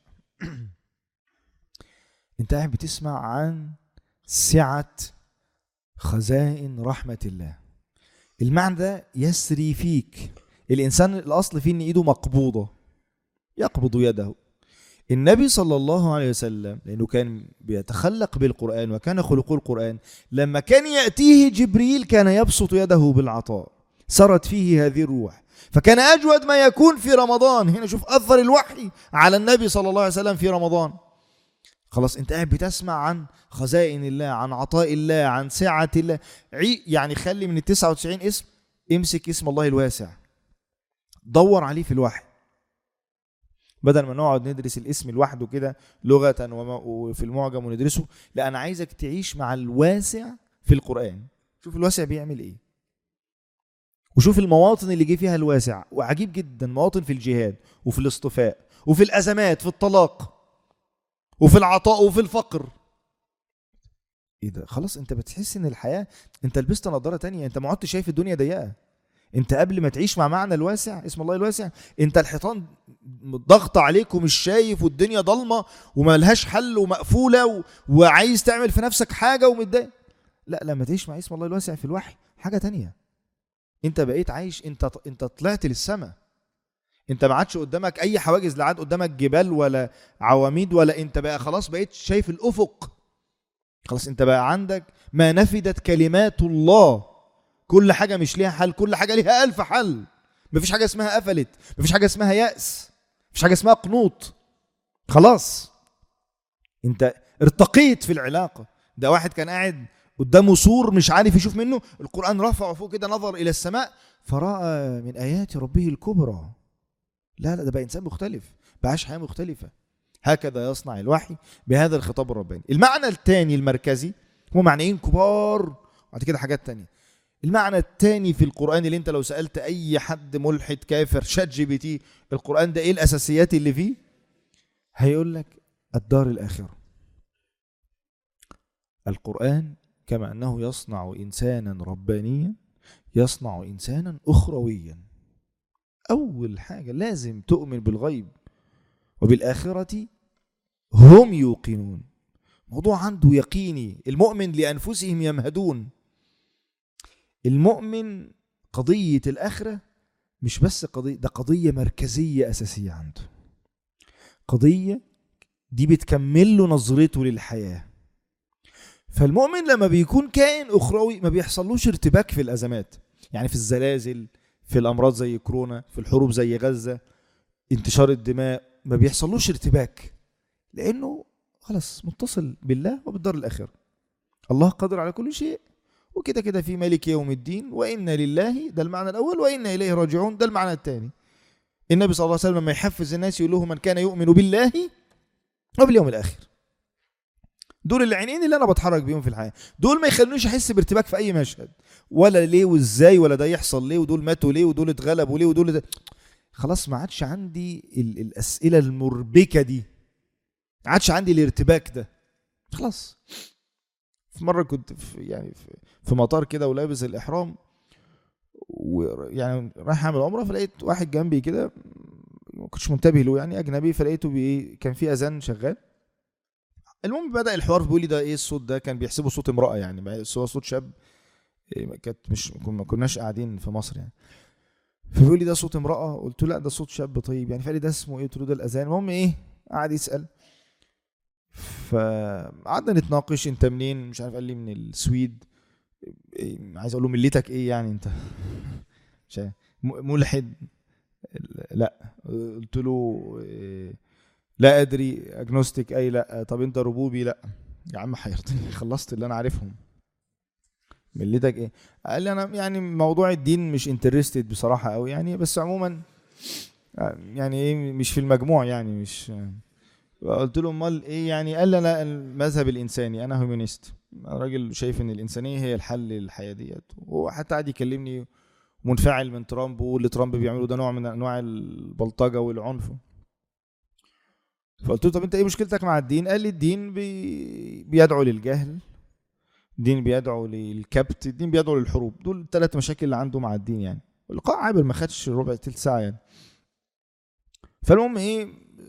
[SPEAKER 2] انت قاعد بتسمع عن سعة خزائن رحمة الله المعنى ده يسري فيك الإنسان الأصل فيه إن إيده مقبوضة يقبض يده النبي صلى الله عليه وسلم لأنه كان بيتخلق بالقرآن وكان خلقه القرآن لما كان يأتيه جبريل كان يبسط يده بالعطاء سرت فيه هذه الروح فكان أجود ما يكون في رمضان هنا شوف أثر الوحي على النبي صلى الله عليه وسلم في رمضان خلاص انت قاعد بتسمع عن خزائن الله عن عطاء الله عن سعة الله عي يعني خلي من ال 99 اسم امسك اسم الله الواسع دور عليه في الوحي بدل ما نقعد ندرس الاسم لوحده كده لغة وما- وفي المعجم وندرسه لا أنا عايزك تعيش مع الواسع في القرآن شوف الواسع بيعمل إيه وشوف المواطن اللي جه فيها الواسع وعجيب جدا مواطن في الجهاد وفي الاصطفاء وفي الأزمات في الطلاق وفي العطاء وفي الفقر ايه ده خلاص انت بتحس ان الحياه انت لبست نظاره تانية انت ما عدتش شايف الدنيا ضيقه انت قبل ما تعيش مع معنى الواسع اسم الله الواسع انت الحيطان ضغط عليك ومش شايف والدنيا ضلمه وما لهاش حل ومقفوله و... وعايز تعمل في نفسك حاجه ومتضايق لا لما تعيش مع اسم الله الواسع في الوحي حاجه تانية انت بقيت عايش انت انت طلعت للسماء انت ما عادش قدامك اي حواجز لا عاد قدامك جبال ولا عواميد ولا انت بقى خلاص بقيت شايف الافق خلاص انت بقى عندك ما نفدت كلمات الله كل حاجه مش ليها حل كل حاجه ليها الف حل مفيش حاجه اسمها قفلت مفيش حاجه اسمها يأس مفيش حاجه اسمها قنوط خلاص انت ارتقيت في العلاقه ده واحد كان قاعد قدامه سور مش عارف يشوف منه القران رفعه فوق كده نظر الى السماء فراى من ايات ربه الكبرى لا لا ده بقى انسان مختلف بعاش حياه مختلفه هكذا يصنع الوحي بهذا الخطاب الرباني المعنى الثاني المركزي هو معنيين كبار وبعد كده حاجات تانية المعنى الثاني في القرآن اللي انت لو سألت أي حد ملحد كافر شات جي بي تي القرآن ده ايه الأساسيات اللي فيه هيقول لك الدار الآخرة القرآن كما أنه يصنع إنسانا ربانيا يصنع إنسانا أخرويا أول حاجة لازم تؤمن بالغيب وبالآخرة هم يوقنون موضوع عنده يقيني المؤمن لأنفسهم يمهدون المؤمن قضية الآخرة مش بس قضية ده قضية مركزية أساسية عنده قضية دي بتكمل له نظرته للحياة فالمؤمن لما بيكون كائن أخروي ما بيحصلوش ارتباك في الأزمات يعني في الزلازل في الأمراض زي كورونا في الحروب زي غزة انتشار الدماء ما بيحصلوش ارتباك لأنه خلاص متصل بالله وبالدار الآخرة الله قادر على كل شيء وكده كده في مالك يوم الدين وإن لله ده المعنى الأول وإن إليه راجعون ده المعنى الثاني النبي صلى الله عليه وسلم لما يحفز الناس يقول لهم من كان يؤمن بالله وباليوم الآخر دول العينين اللي انا بتحرك بيهم في الحياه دول ما يخلونيش احس بارتباك في اي مشهد ولا ليه وازاي ولا ده يحصل ليه ودول ماتوا ليه ودول اتغلبوا ليه ودول ده. خلاص ما عادش عندي ال- الاسئله المربكه دي ما عادش عندي الارتباك ده خلاص في مره كنت في يعني في, في مطار كده ولابس الاحرام ويعني رايح اعمل عمره فلقيت واحد جنبي كده ما كنتش منتبه له يعني اجنبي فلقيته بي كان في اذان شغال المهم بدا الحوار بيقول لي ده ايه الصوت ده كان بيحسبه صوت امراه يعني بس هو صوت شاب إيه، كانت مش ما كناش قاعدين في مصر يعني فبيقول لي ده صوت امراه قلت له لا ده صوت شاب طيب يعني فقال لي ده اسمه ايه قلت له ده الاذان المهم ايه قعد يسال فقعدنا نتناقش انت منين مش عارف قال لي من السويد إيه، عايز اقول له ملتك ايه يعني انت مش عارف م- ملحد لا قلت له إيه، لا ادري اجنوستيك اي لا طب انت ربوبي لا يا عم حيرتني خلصت اللي انا عارفهم ملتك ايه قال لي انا يعني موضوع الدين مش انترستد بصراحه قوي يعني بس عموما آه، يعني ايه مش في المجموع يعني مش قلت له امال ايه يعني قال لي انا المذهب الانساني انا هيومانيست راجل شايف ان الانسانيه هي الحل للحياه ديت وحتى قعد يكلمني منفعل من ترامب واللي ترامب بيعمله ده نوع من انواع البلطجه والعنف فقلت له طب انت ايه مشكلتك مع الدين قال لي الدين بي... بيدعو للجهل الدين بيدعو للكبت الدين بيدعو للحروب دول الثلاث مشاكل اللي عنده مع الدين يعني اللقاء عابر ما خدش ربع تلت ساعه يعني فالمهم ايه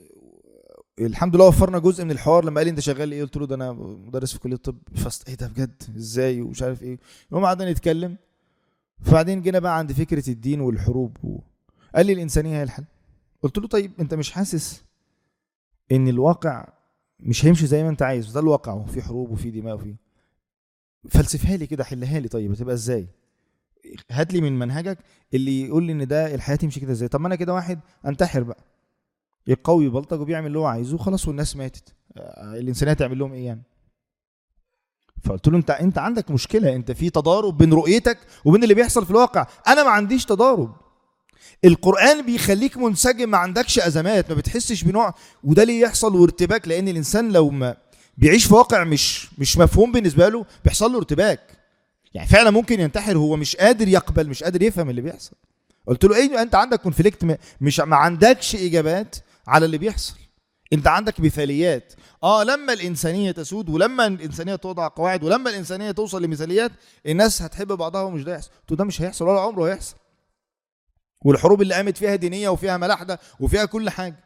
[SPEAKER 2] الحمد لله وفرنا جزء من الحوار لما قال لي انت شغال ايه قلت له ده انا مدرس في كليه الطب فست ايه ده بجد ازاي ومش عارف ايه المهم قعدنا نتكلم فبعدين جينا بقى عند فكره الدين والحروب و... قال لي الانسانيه هي الحل قلت له طيب انت مش حاسس ان الواقع مش هيمشي زي ما انت عايز ده الواقع وفي حروب وفي دماء وفي فلسفها لي كده حلها لي طيب هتبقى ازاي هات لي من منهجك اللي يقول لي ان ده الحياه تمشي كده ازاي طب ما انا كده واحد انتحر بقى يقوي بلطج وبيعمل اللي هو عايزه خلاص والناس ماتت آه، الانسانيه تعمل لهم ايه يعني فقلت له انت انت عندك مشكله انت في تضارب بين رؤيتك وبين اللي بيحصل في الواقع انا ما عنديش تضارب القران بيخليك منسجم ما عندكش ازمات ما بتحسش بنوع وده ليه يحصل وارتباك لان الانسان لو ما بيعيش في واقع مش مش مفهوم بالنسبه له بيحصل له ارتباك يعني فعلا ممكن ينتحر هو مش قادر يقبل مش قادر يفهم اللي بيحصل قلت له ايه انت عندك كونفليكت مش ما عندكش اجابات على اللي بيحصل انت عندك مثاليات اه لما الانسانيه تسود ولما الانسانيه توضع قواعد ولما الانسانيه توصل لمثاليات الناس هتحب بعضها ومش ده يحصل قلت له ده مش هيحصل ولا عمره هيحصل والحروب اللي قامت فيها دينيه وفيها ملاحده وفيها كل حاجه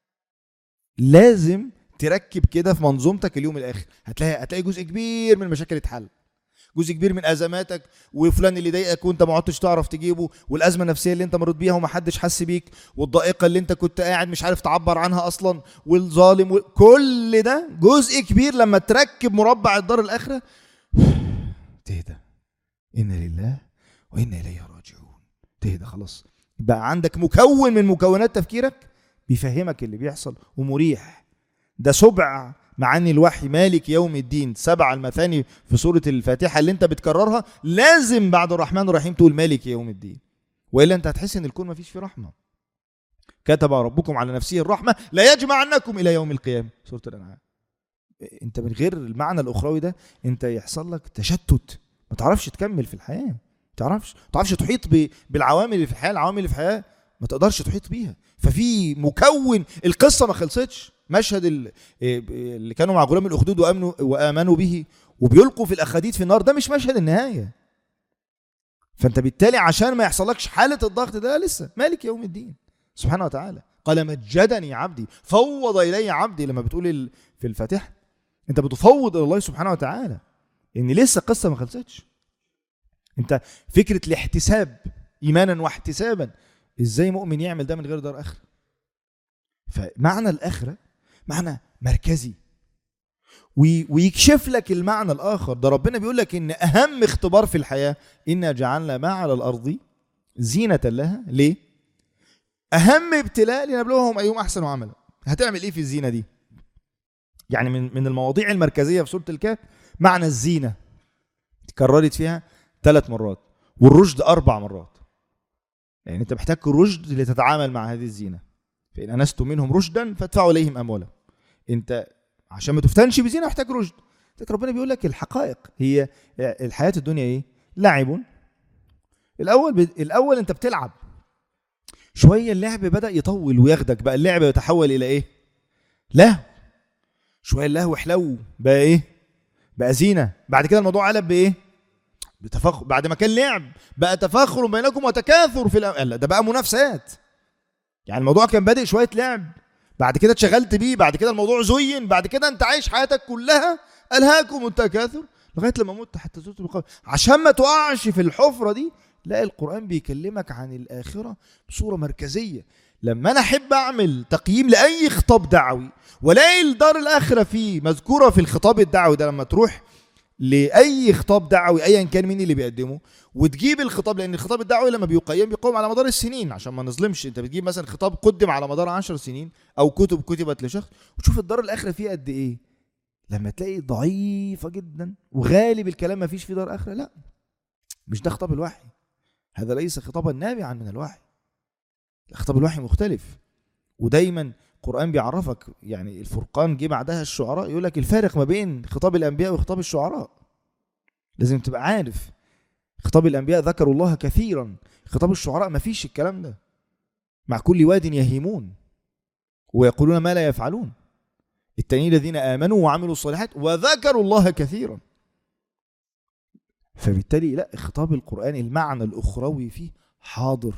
[SPEAKER 2] لازم تركب كده في منظومتك اليوم الاخر هتلاقي هتلاقي جزء كبير من المشاكل اتحل جزء كبير من ازماتك وفلان اللي ضايقك وانت ما عدتش تعرف تجيبه والازمه النفسيه اللي انت مريت بيها ومحدش حس بيك والضائقه اللي انت كنت قاعد مش عارف تعبر عنها اصلا والظالم و... كل ده جزء كبير لما تركب مربع الدار الاخره تهدى انا لله وانا اليه راجعون تهدى خلاص بقى عندك مكون من مكونات تفكيرك بيفهمك اللي بيحصل ومريح ده سبع معاني الوحي مالك يوم الدين سبع المثاني في سورة الفاتحة اللي انت بتكررها لازم بعد الرحمن الرحيم تقول مالك يوم الدين وإلا انت هتحس ان الكون ما فيش فيه رحمة كتب ربكم على نفسه الرحمة لا يجمعنكم إلى يوم القيامة سورة الأنعام انت من غير المعنى الأخروي ده انت يحصل لك تشتت ما تعرفش تكمل في الحياة ما تعرفش ما تعرفش تحيط ب- بالعوامل اللي في الحياة العوامل اللي في الحياة ما تقدرش تحيط بيها ففي مكون القصة ما خلصتش مشهد ال- اللي كانوا مع غلام الأخدود وآمنوا, وآمنوا به وبيلقوا في الأخاديد في النار ده مش مشهد النهاية فأنت بالتالي عشان ما يحصلكش حالة الضغط ده لسه مالك يوم الدين سبحانه وتعالى قال مجدني عبدي فوض إلي عبدي لما بتقول ال- في الفاتحة أنت بتفوض إلى الله سبحانه وتعالى إن لسه القصة ما خلصتش أنت فكرة الاحتساب إيمانا واحتسابا إزاي مؤمن يعمل ده من غير دار آخرة فمعنى الآخرة معنى مركزي وي- ويكشف لك المعنى الآخر ده ربنا بيقول لك إن أهم اختبار في الحياة إنا جعلنا ما على الأرض زينة لها ليه؟ أهم ابتلاء لنبلوهم أيهم أحسن عملا هتعمل إيه في الزينة دي؟ يعني من من المواضيع المركزية في سورة الكهف معنى الزينة اتكررت فيها ثلاث مرات والرشد أربع مرات يعني أنت محتاج رشد لتتعامل مع هذه الزينة فإن أنستم منهم رشدا فادفعوا إليهم أموالهم أنت عشان ما تفتنش بزينة محتاج رشد لكن ربنا بيقول لك الحقائق هي الحياة الدنيا إيه؟ لعب الأول ب... الأول أنت بتلعب شوية اللعب بدأ يطول وياخدك بقى اللعب يتحول إلى إيه؟ لهو شوية اللهو حلو بقى إيه؟ بقى زينة بعد كده الموضوع قلب بإيه؟ بتفاخر بعد ما كان لعب بقى تفاخر بينكم وتكاثر في الأم... لا ده بقى منافسات يعني الموضوع كان بادئ شويه لعب بعد كده اتشغلت بيه بعد كده الموضوع زين بعد كده انت عايش حياتك كلها الهاكم التكاثر لغايه لما مت حتى زرت القبر عشان ما تقعش في الحفره دي لا القران بيكلمك عن الاخره بصوره مركزيه لما انا احب اعمل تقييم لاي خطاب دعوي والاقي الدار الاخره فيه مذكوره في الخطاب الدعوي ده لما تروح لاي خطاب دعوي ايا كان مين اللي بيقدمه وتجيب الخطاب لان الخطاب الدعوي لما بيقيم بيقوم على مدار السنين عشان ما نظلمش انت بتجيب مثلا خطاب قدم على مدار 10 سنين او كتب كتبت لشخص وتشوف الدار الاخره فيه قد ايه لما تلاقي ضعيفه جدا وغالب الكلام ما فيش فيه دار اخره لا مش ده خطاب الوحي هذا ليس خطابا نابعا من الوحي خطاب الوحي مختلف ودايما القرآن بيعرفك يعني الفرقان جه بعدها الشعراء يقول لك الفارق ما بين خطاب الأنبياء وخطاب الشعراء لازم تبقى عارف خطاب الأنبياء ذكروا الله كثيرا خطاب الشعراء ما فيش الكلام ده مع كل واد يهيمون ويقولون ما لا يفعلون التانيين الذين آمنوا وعملوا الصالحات وذكروا الله كثيرا فبالتالي لا خطاب القرآن المعنى الأخروي فيه حاضر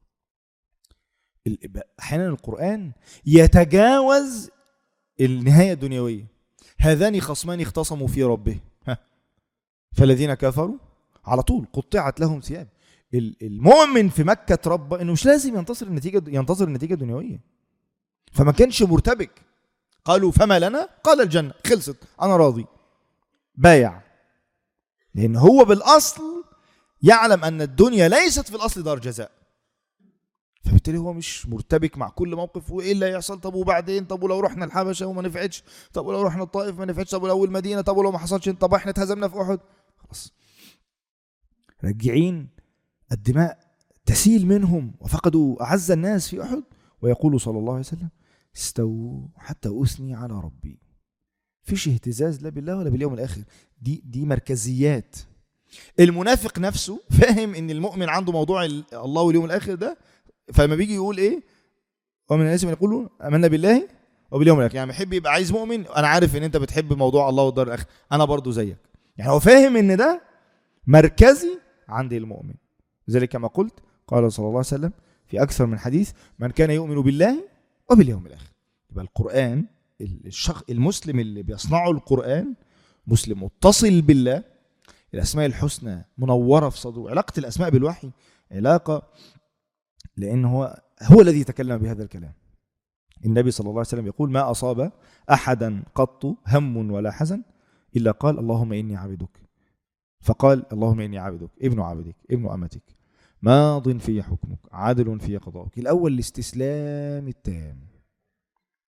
[SPEAKER 2] ال- أحيانا القرآن يتجاوز النهاية الدنيوية هذان خصمان اختصموا في ربه ها. فالذين كفروا على طول قطعت لهم ثياب ال- المؤمن في مكة رب انه مش لازم ينتصر النتيجة ينتظر النتيجة الدنيوية فما كانش مرتبك قالوا فما لنا قال الجنة خلصت انا راضي بايع لان هو بالاصل يعلم ان الدنيا ليست في الاصل دار جزاء فبالتالي هو مش مرتبك مع كل موقف وايه اللي هيحصل طب وبعدين طب ولو رحنا الحبشه وما نفعتش طب ولو رحنا الطائف ما نفعتش طب ولو المدينه طب ولو ما حصلش طب احنا اتهزمنا في احد خلاص راجعين الدماء تسيل منهم وفقدوا اعز الناس في احد ويقول صلى الله عليه وسلم استووا حتى اثني على ربي فيش اهتزاز لا بالله ولا باليوم الاخر دي دي مركزيات المنافق نفسه فاهم ان المؤمن عنده موضوع ال- الله واليوم الاخر ده فلما بيجي يقول ايه ومن الناس من يقولون امنا بالله وباليوم الاخر يعني بيحب يبقى عايز مؤمن انا عارف ان انت بتحب موضوع الله والدار الاخر انا برضو زيك يعني هو فاهم ان ده مركزي عند المؤمن لذلك كما قلت قال صلى الله عليه وسلم في اكثر من حديث من كان يؤمن بالله وباليوم الاخر يبقى القران الشخص المسلم اللي بيصنعه القران مسلم متصل بالله الاسماء الحسنى منوره في صدره علاقه الاسماء بالوحي علاقه لان هو هو الذي تكلم بهذا الكلام النبي صلى الله عليه وسلم يقول ما اصاب احدا قط هم ولا حزن الا قال اللهم اني عبدك فقال اللهم اني عبدك ابن عبدك ابن امتك ماض في حكمك عادل في قضاءك الاول الاستسلام التام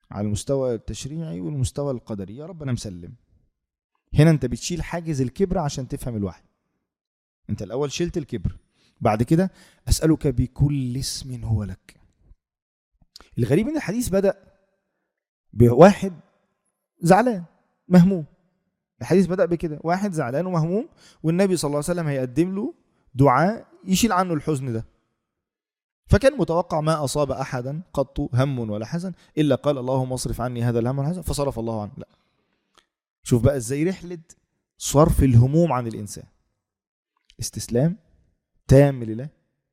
[SPEAKER 2] على المستوى التشريعي والمستوى القدري يا رب انا مسلم هنا انت بتشيل حاجز الكبر عشان تفهم الوحي انت الاول شلت الكبر بعد كده اسالك بكل اسم هو لك الغريب ان الحديث بدا بواحد زعلان مهموم الحديث بدا بكده واحد زعلان ومهموم والنبي صلى الله عليه وسلم هيقدم له دعاء يشيل عنه الحزن ده فكان متوقع ما اصاب احدا قط هم ولا حزن الا قال اللهم اصرف عني هذا الهم والحزن فصرف الله عنه لا شوف بقى ازاي رحله صرف الهموم عن الانسان استسلام تام لله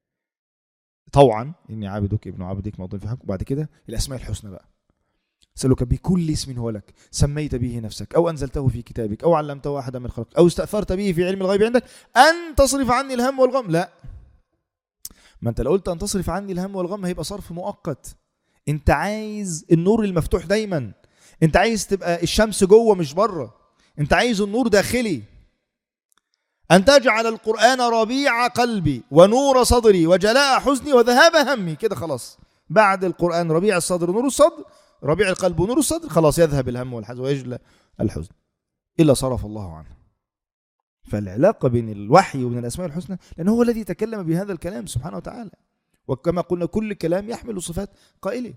[SPEAKER 2] طوعا اني عابدك ابن عبدك موضوع في حقك وبعد كده الاسماء الحسنى بقى اسالك بكل اسم هو لك سميت به نفسك او انزلته في كتابك او علمته احدا من خلقك او استاثرت به في علم الغيب عندك ان تصرف عني الهم والغم لا ما انت لو قلت ان تصرف عني الهم والغم هيبقى صرف مؤقت انت عايز النور المفتوح دايما انت عايز تبقى الشمس جوه مش بره انت عايز النور داخلي أن تجعل القرآن ربيع قلبي ونور صدري وجلاء حزني وذهاب همي كده خلاص بعد القرآن ربيع الصدر ونور الصدر ربيع القلب ونور الصدر خلاص يذهب الهم والحزن ويجلى الحزن إلا صرف الله عنه فالعلاقة بين الوحي وبين الأسماء الحسنى لأنه هو الذي تكلم بهذا الكلام سبحانه وتعالى وكما قلنا كل كلام يحمل صفات قائله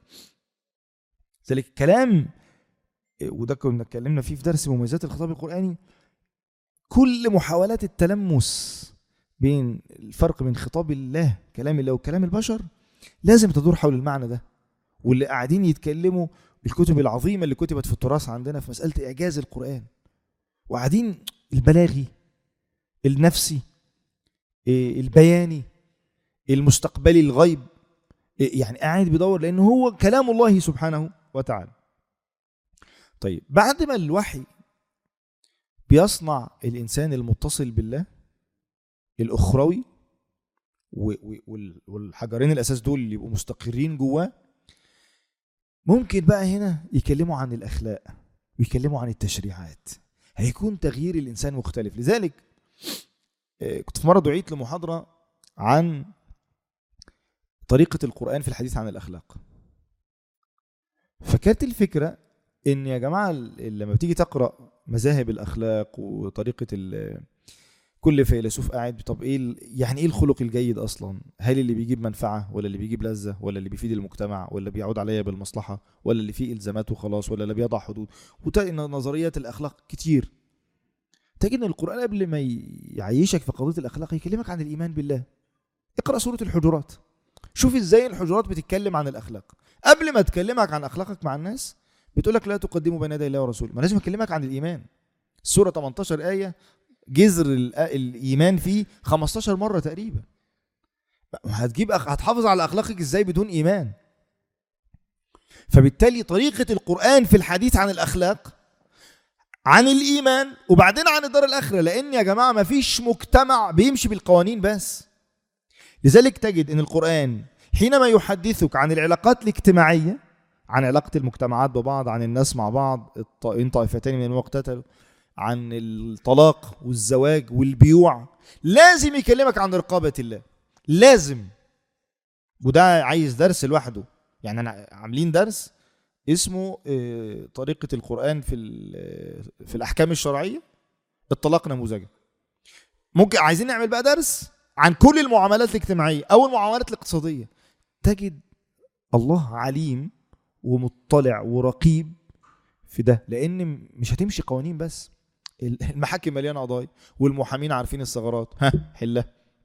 [SPEAKER 2] ذلك كلام وده كنا اتكلمنا فيه في درس مميزات الخطاب القرآني كل محاولات التلمس بين الفرق بين خطاب الله كلام الله وكلام البشر لازم تدور حول المعنى ده واللي قاعدين يتكلموا الكتب العظيمة اللي كتبت في التراث عندنا في مسألة إعجاز القرآن وقاعدين البلاغي النفسي إيه، البياني المستقبلي الغيب إيه، يعني قاعد بيدور لأنه هو كلام الله سبحانه وتعالى طيب بعد ما الوحي بيصنع الانسان المتصل بالله الاخروي و- و- وال- والحجرين الاساس دول اللي يبقوا مستقرين جواه ممكن بقى هنا يكلموا عن الاخلاق ويكلموا عن التشريعات هيكون تغيير الانسان مختلف لذلك آه، كنت في مره دعيت لمحاضره عن طريقه القران في الحديث عن الاخلاق فكانت الفكره ان يا جماعه ال- لما بتيجي تقرا مذاهب الاخلاق وطريقه ال- كل فيلسوف قاعد طب ايه ال- يعني ايه الخلق الجيد اصلا هل اللي بيجيب منفعه ولا اللي بيجيب لذه ولا اللي بيفيد المجتمع ولا بيعود عليا بالمصلحه ولا اللي فيه الزامات وخلاص ولا اللي بيضع حدود وتلاقي ان نظريات الاخلاق كتير تجد ان القران قبل ما يعيشك في قضيه الاخلاق يكلمك عن الايمان بالله اقرا سوره الحجرات شوف ازاي الحجرات بتتكلم عن الاخلاق قبل ما تكلمك عن اخلاقك مع الناس بتقول لك لا تقدموا بين يدي الله ورسوله ما لازم اكلمك عن الايمان السوره 18 ايه جذر ال- الايمان فيه 15 مره تقريبا هتجيب أخ... هتحافظ على اخلاقك ازاي بدون ايمان فبالتالي طريقه القران في الحديث عن الاخلاق عن الايمان وبعدين عن الدار الاخره لان يا جماعه ما فيش مجتمع بيمشي بالقوانين بس لذلك تجد ان القران حينما يحدثك عن العلاقات الاجتماعيه عن علاقه المجتمعات ببعض عن الناس مع بعض الط- ان طائفتين من المقتتل عن الطلاق والزواج والبيوع لازم يكلمك عن رقابه الله لازم وده عايز درس لوحده يعني انا عاملين درس اسمه آه، طريقه القران في ال- في الاحكام الشرعيه الطلاق نموذجي ممكن عايزين نعمل بقى درس عن كل المعاملات الاجتماعيه او المعاملات الاقتصاديه تجد الله عليم ومطلع ورقيب في ده لان مش هتمشي قوانين بس المحاكم مليانه قضايا والمحامين عارفين الثغرات ها حلها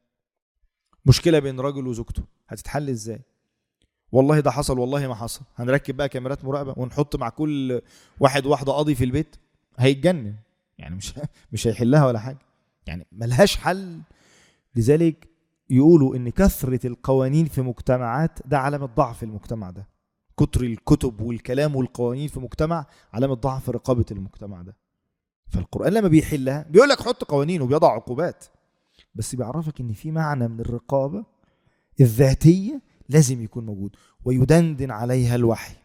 [SPEAKER 2] مشكله بين راجل وزوجته هتتحل ازاي والله ده حصل والله ما حصل هنركب بقى كاميرات مراقبه ونحط مع كل واحد واحده قاضي في البيت هيتجنن يعني مش مش هيحلها ولا حاجه يعني ملهاش حل لذلك يقولوا ان كثره القوانين في مجتمعات ده علامه ضعف المجتمع ده كتر الكتب والكلام والقوانين في مجتمع علامه ضعف رقابه المجتمع ده فالقران لما بيحلها بيقول لك حط قوانين وبيضع عقوبات بس بيعرفك ان في معنى من الرقابه الذاتيه لازم يكون موجود ويدندن عليها الوحي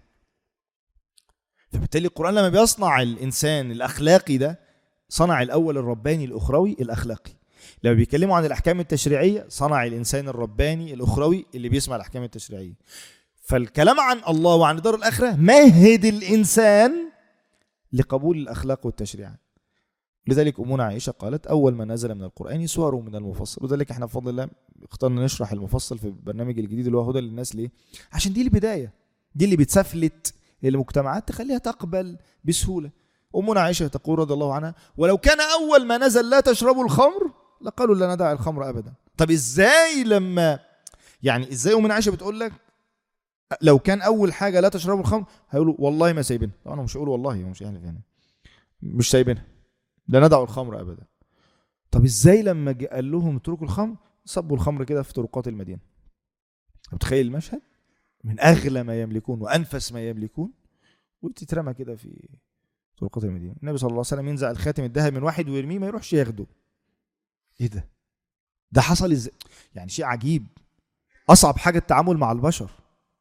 [SPEAKER 2] فبالتالي القران لما بيصنع الانسان الاخلاقي ده صنع الاول الرباني الاخروي الاخلاقي لما بيتكلموا عن الاحكام التشريعيه صنع الانسان الرباني الاخروي اللي بيسمع الاحكام التشريعيه فالكلام عن الله وعن دار الاخره مهد الانسان لقبول الاخلاق والتشريعات لذلك امنا عائشه قالت اول ما نزل من القران سور من المفصل وذلك احنا بفضل الله اخترنا نشرح المفصل في البرنامج الجديد اللي هو هدى للناس ليه عشان دي البدايه دي اللي بتسفلت المجتمعات تخليها تقبل بسهوله امنا عائشه تقول رضي الله عنها ولو كان اول ما نزل لا تشربوا الخمر لقالوا لا ندع الخمر ابدا طب ازاي لما يعني ازاي امنا عائشه بتقول لك لو كان اول حاجه لا تشربوا الخمر هيقولوا والله ما سايبينها طبعا انا مش هقول والله مش يعني يعني مش سايبينها لا ندع الخمر ابدا طب ازاي لما جه قال لهم اتركوا الخمر صبوا الخمر كده في طرقات المدينه متخيل المشهد من اغلى ما يملكون وانفس ما يملكون وتترمى كده في طرقات المدينه النبي صلى الله عليه وسلم ينزع الخاتم الذهب من واحد ويرميه ما يروحش ياخده ايه ده ده حصل ازاي يعني شيء عجيب اصعب حاجه التعامل مع البشر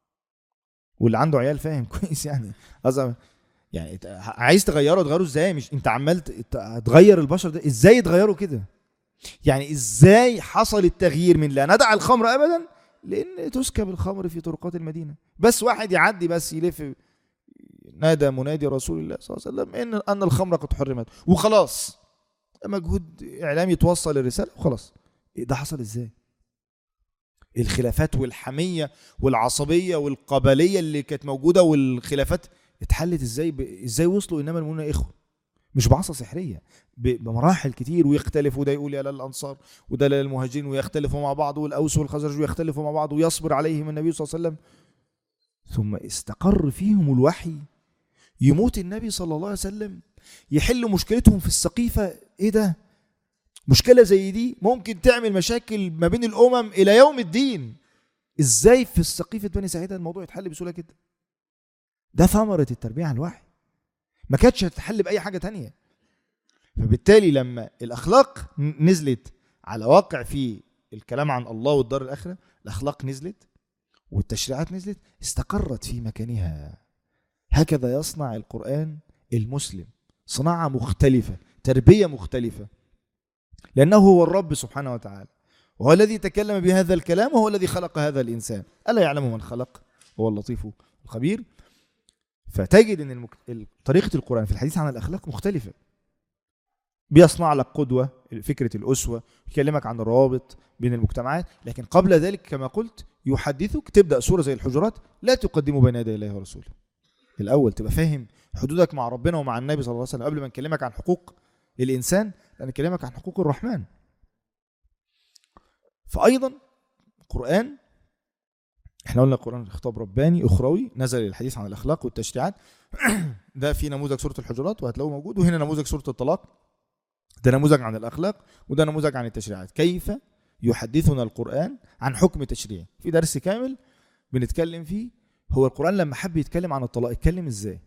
[SPEAKER 2] واللي عنده عيال فاهم كويس يعني اصعب يعني إت- عايز تغيره تغيره ازاي مش انت عمال ت- ت- تغير البشر ده ازاي يتغيروا كده يعني ازاي حصل التغيير من لا ندع الخمر ابدا لان تسكب الخمر في طرقات المدينه بس واحد يعدي بس يلف نادى منادي رسول الله صلى الله عليه وسلم ان ان الخمر قد حرمت وخلاص مجهود اعلامي توصل الرساله وخلاص إيه ده حصل ازاي الخلافات والحميه والعصبيه والقبليه اللي كانت موجوده والخلافات اتحلت ازاي ب... ازاي وصلوا انما المؤمنون اخوه مش بعصا سحريه ب... بمراحل كتير ويختلف وده يقول يا للانصار وده للمهاجرين ويختلفوا مع بعض والاوس والخزرج ويختلفوا مع بعض ويصبر عليهم النبي صلى الله عليه وسلم ثم استقر فيهم الوحي يموت النبي صلى الله عليه وسلم يحل مشكلتهم في السقيفه ايه ده مشكله زي دي ممكن تعمل مشاكل ما بين الامم الى يوم الدين ازاي في السقيفه بني ساعده الموضوع يتحل بسهوله كده ده ثمره التربيه على الوحي ما كانتش هتتحل باي حاجه تانية فبالتالي لما الاخلاق ن- نزلت على واقع في الكلام عن الله والدار الاخره الاخلاق نزلت والتشريعات نزلت استقرت في مكانها هكذا يصنع القران المسلم صناعه مختلفه تربيه مختلفه لانه هو الرب سبحانه وتعالى وهو الذي تكلم بهذا الكلام وهو الذي خلق هذا الانسان الا يعلم من خلق هو اللطيف الخبير فتجد ان المك... ال- طريقه القران في الحديث عن الاخلاق مختلفه بيصنع لك قدوه فكره الاسوه يكلمك عن الروابط بين المجتمعات لكن قبل ذلك كما قلت يحدثك تبدا سوره زي الحجرات لا تقدموا بين يدي الله ورسوله الاول تبقى فاهم حدودك مع ربنا ومع النبي صلى الله عليه وسلم قبل ما نكلمك عن حقوق الانسان لا نكلمك عن حقوق الرحمن فايضا القران احنا قلنا القران خطاب رباني اخروي نزل للحديث عن الاخلاق والتشريعات ده في نموذج سوره الحجرات وهتلاقوه موجود وهنا نموذج سوره الطلاق ده نموذج عن الاخلاق وده نموذج عن التشريعات كيف يحدثنا القران عن حكم تشريعي في درس كامل بنتكلم فيه هو القران لما حب يتكلم عن الطلاق يتكلم ازاي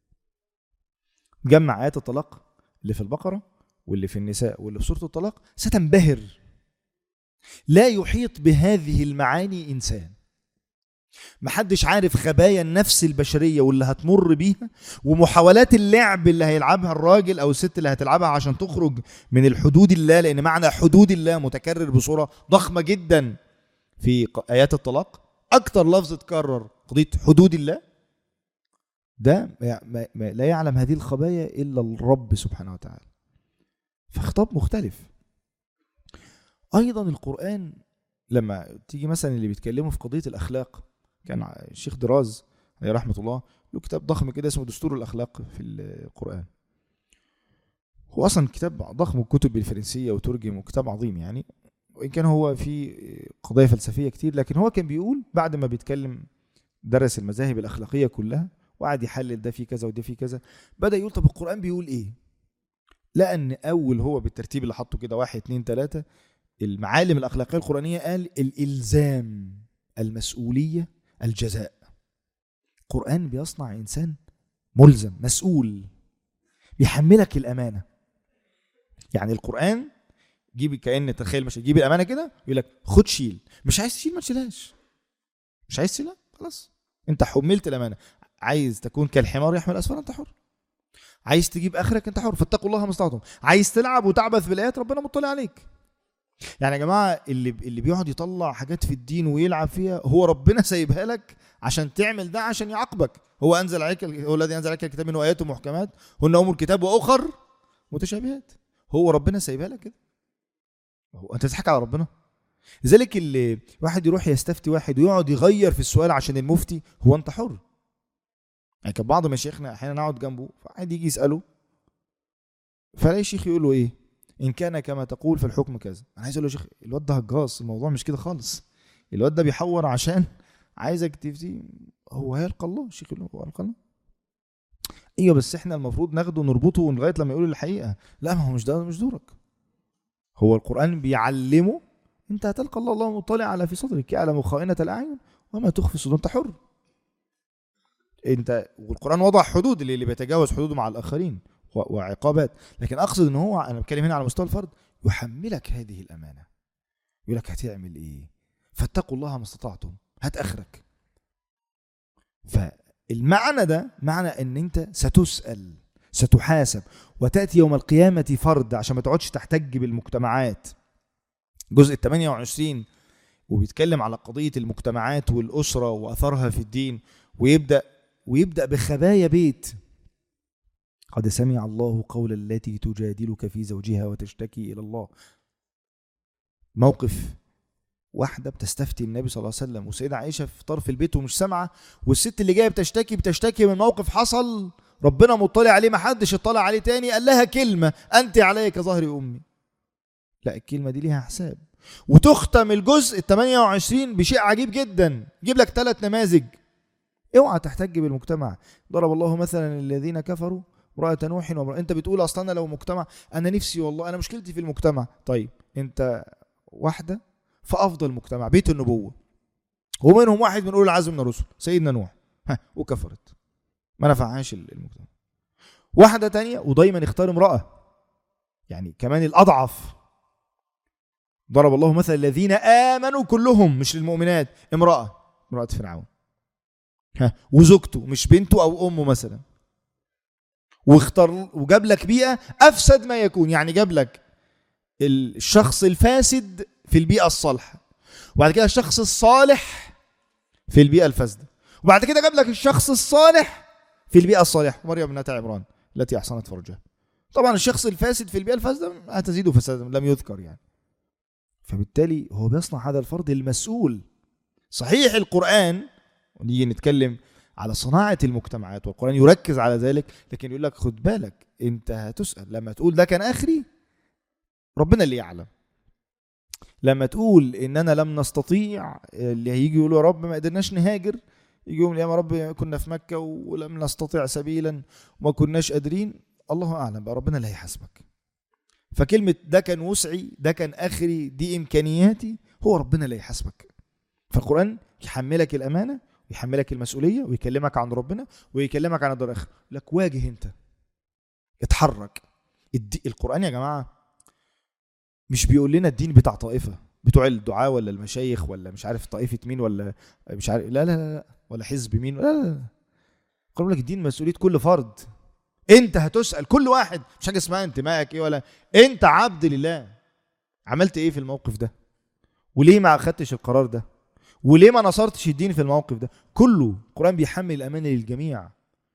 [SPEAKER 2] جمع ايات الطلاق اللي في البقره واللي في النساء واللي في سوره الطلاق ستنبهر لا يحيط بهذه المعاني انسان محدش عارف خبايا النفس البشريه واللي هتمر بيها ومحاولات اللعب اللي هيلعبها الراجل او الست اللي هتلعبها عشان تخرج من الحدود الله لان معنى حدود الله متكرر بصوره ضخمه جدا في ق- ايات الطلاق اكتر لفظ اتكرر قضيه حدود الله ده ما- ما- ما- لا يعلم هذه الخبايا الا الرب سبحانه وتعالى فخطاب مختلف ايضا القران لما تيجي مثلا اللي بيتكلموا في قضيه الاخلاق كان ع- الشيخ دراز عليه رحمه الله له كتاب ضخم كده اسمه دستور الاخلاق في القران هو اصلا كتاب ضخم وكتب بالفرنسيه وترجم وكتاب عظيم يعني وان كان هو في قضايا فلسفيه كتير لكن هو كان بيقول بعد ما بيتكلم درس المذاهب الاخلاقيه كلها وقعد يحلل ده في كذا وده في كذا بدا يقول طب القران بيقول ايه لقى ان اول هو بالترتيب اللي حطه كده واحد اتنين تلاته المعالم الاخلاقيه القرانيه قال الالزام المسؤوليه الجزاء القران بيصنع انسان ملزم مسؤول بيحملك الامانه يعني القران جيب كان تخيل مش جيب الامانه كده يقول لك خد شيل مش عايز تشيل ما تشيلهاش مش عايز تشيلها خلاص انت حملت الامانه عايز تكون كالحمار يحمل اسفل انت حر عايز تجيب اخرك انت حر فاتقوا الله ما استطعتم عايز تلعب وتعبث بالايات ربنا مطلع عليك يعني يا جماعه اللي اللي بيقعد يطلع حاجات في الدين ويلعب فيها هو ربنا سايبها لك عشان تعمل ده عشان يعاقبك هو انزل عليك هو الذي انزل عليك الكتاب منه ايات محكمات هن ام الكتاب واخر متشابهات هو ربنا سايبها لك كده هو انت تضحك على ربنا لذلك اللي واحد يروح يستفتي واحد ويقعد يغير في السؤال عشان المفتي هو انت حر يعني كان بعض مشايخنا احيانا نقعد جنبه فواحد يجي يساله فلاقي الشيخ يقول له ايه ان كان كما تقول فالحكم كذا انا عايز اقول له يا شيخ الواد ده هجاص الموضوع مش كده خالص الواد ده بيحور عشان عايزك تفتي هو هيلقى الله الشيخ يقول له هو هيلقى الله ايوه بس احنا المفروض ناخده ونربطه لغايه لما يقول الحقيقه لا ما هو مش ده مش دورك هو القران بيعلمه انت هتلقى الله الله مطلع على في صدرك يعلم خائنه الاعين وما تخفي الصدور انت حر انت والقران وضع حدود اللي, اللي بيتجاوز حدوده مع الاخرين و- وعقابات لكن اقصد ان هو انا بتكلم هنا على مستوى الفرد يحملك هذه الامانه يقول لك هتعمل ايه فاتقوا الله ما استطعتم هات اخرك فالمعنى ده معنى ان انت ستسال ستحاسب وتاتي يوم القيامه فرد عشان ما تقعدش تحتج بالمجتمعات جزء ال 28 وبيتكلم على قضيه المجتمعات والاسره واثرها في الدين ويبدا ويبدا بخبايا بيت قد سمع الله قول التي تجادلك في زوجها وتشتكي الى الله موقف واحده بتستفتي النبي صلى الله عليه وسلم والسيده عائشه في طرف البيت ومش سامعه والست اللي جايه بتشتكي بتشتكي من موقف حصل ربنا مطلع عليه ما حدش اطلع عليه تاني قال لها كلمه انت علي كظهر امي لا الكلمه دي ليها حساب وتختم الجزء ال 28 بشيء عجيب جدا يجيب لك ثلاث نماذج اوعى تحتج بالمجتمع ضرب الله مثلا الذين كفروا امرأة نوح وامرأة انت بتقول اصلا انا لو مجتمع انا نفسي والله انا مشكلتي في المجتمع طيب انت واحدة في افضل مجتمع بيت النبوة ومنهم واحد من اولي العزم من الرسل سيدنا نوح ها وكفرت ما نفعهاش المجتمع واحدة تانية ودايما اختار امرأة يعني كمان الاضعف ضرب الله مثل الذين امنوا كلهم مش للمؤمنات امرأة امرأة فرعون ها وزوجته مش بنته او امه مثلا واختار وجاب لك بيئه افسد ما يكون يعني جاب لك الشخص الفاسد في البيئه الصالحه وبعد كده الشخص الصالح في البيئه الفاسده وبعد كده جاب لك الشخص الصالح في البيئه الصالحه مريم ابنه عمران التي احصنت فرجها طبعا الشخص الفاسد في البيئه الفاسده هتزيد فسادا لم يذكر يعني فبالتالي هو بيصنع هذا الفرد المسؤول صحيح القران ونيجي نتكلم على صناعة المجتمعات والقرآن يركز على ذلك لكن يقول لك خد بالك انت هتسأل لما تقول ده كان آخري ربنا اللي يعلم لما تقول اننا لم نستطيع اللي هيجي يقولوا يا رب ما قدرناش نهاجر يجي يوم القيامة يا رب كنا في مكة ولم نستطيع سبيلا وما كناش قادرين الله أعلم بقى ربنا اللي هيحاسبك فكلمة ده كان وسعي ده كان آخري دي إمكانياتي هو ربنا اللي هيحاسبك فالقرآن يحملك الأمانة ويحملك المسؤوليه ويكلمك عن ربنا ويكلمك عن الدار الاخره لك واجه انت اتحرك الدي... القران يا جماعه مش بيقول لنا الدين بتاع طائفه بتوع الدعاء ولا المشايخ ولا مش عارف طائفه مين ولا مش عارف لا لا لا, لا. ولا حزب مين لا لا, لا. قال لك الدين مسؤوليه كل فرد انت هتسال كل واحد مش حاجه اسمها انتمائك ايه ولا انت عبد لله عملت ايه في الموقف ده وليه ما اخدتش القرار ده وليه ما نصرتش الدين في الموقف ده كله القرآن بيحمل الأمانة للجميع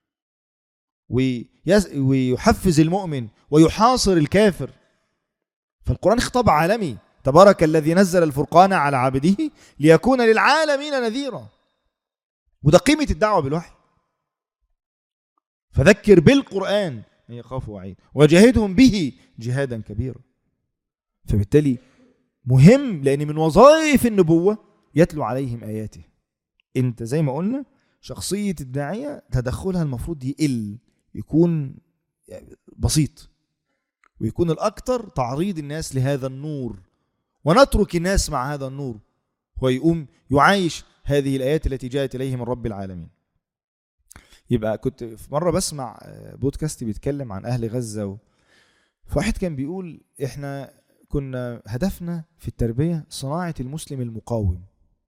[SPEAKER 2] ويز... ويحفز المؤمن ويحاصر الكافر فالقرآن خطاب عالمي تبارك الذي نزل الفرقان على عبده ليكون للعالمين نذيرا وده قيمة الدعوة بالوحي فذكر بالقرآن من يخاف وعيد وجاهدهم به جهادا كبيرا فبالتالي مهم لأن من وظائف النبوة يتلو عليهم آياته انت زي ما قلنا شخصية الداعية تدخلها المفروض يقل يكون بسيط ويكون الأكثر تعريض الناس لهذا النور ونترك الناس مع هذا النور ويقوم يعايش هذه الآيات التي جاءت إليه من رب العالمين يبقى كنت في مرة بسمع بودكاست بيتكلم عن أهل غزة و... فواحد كان بيقول إحنا كنا هدفنا في التربية صناعة المسلم المقاوم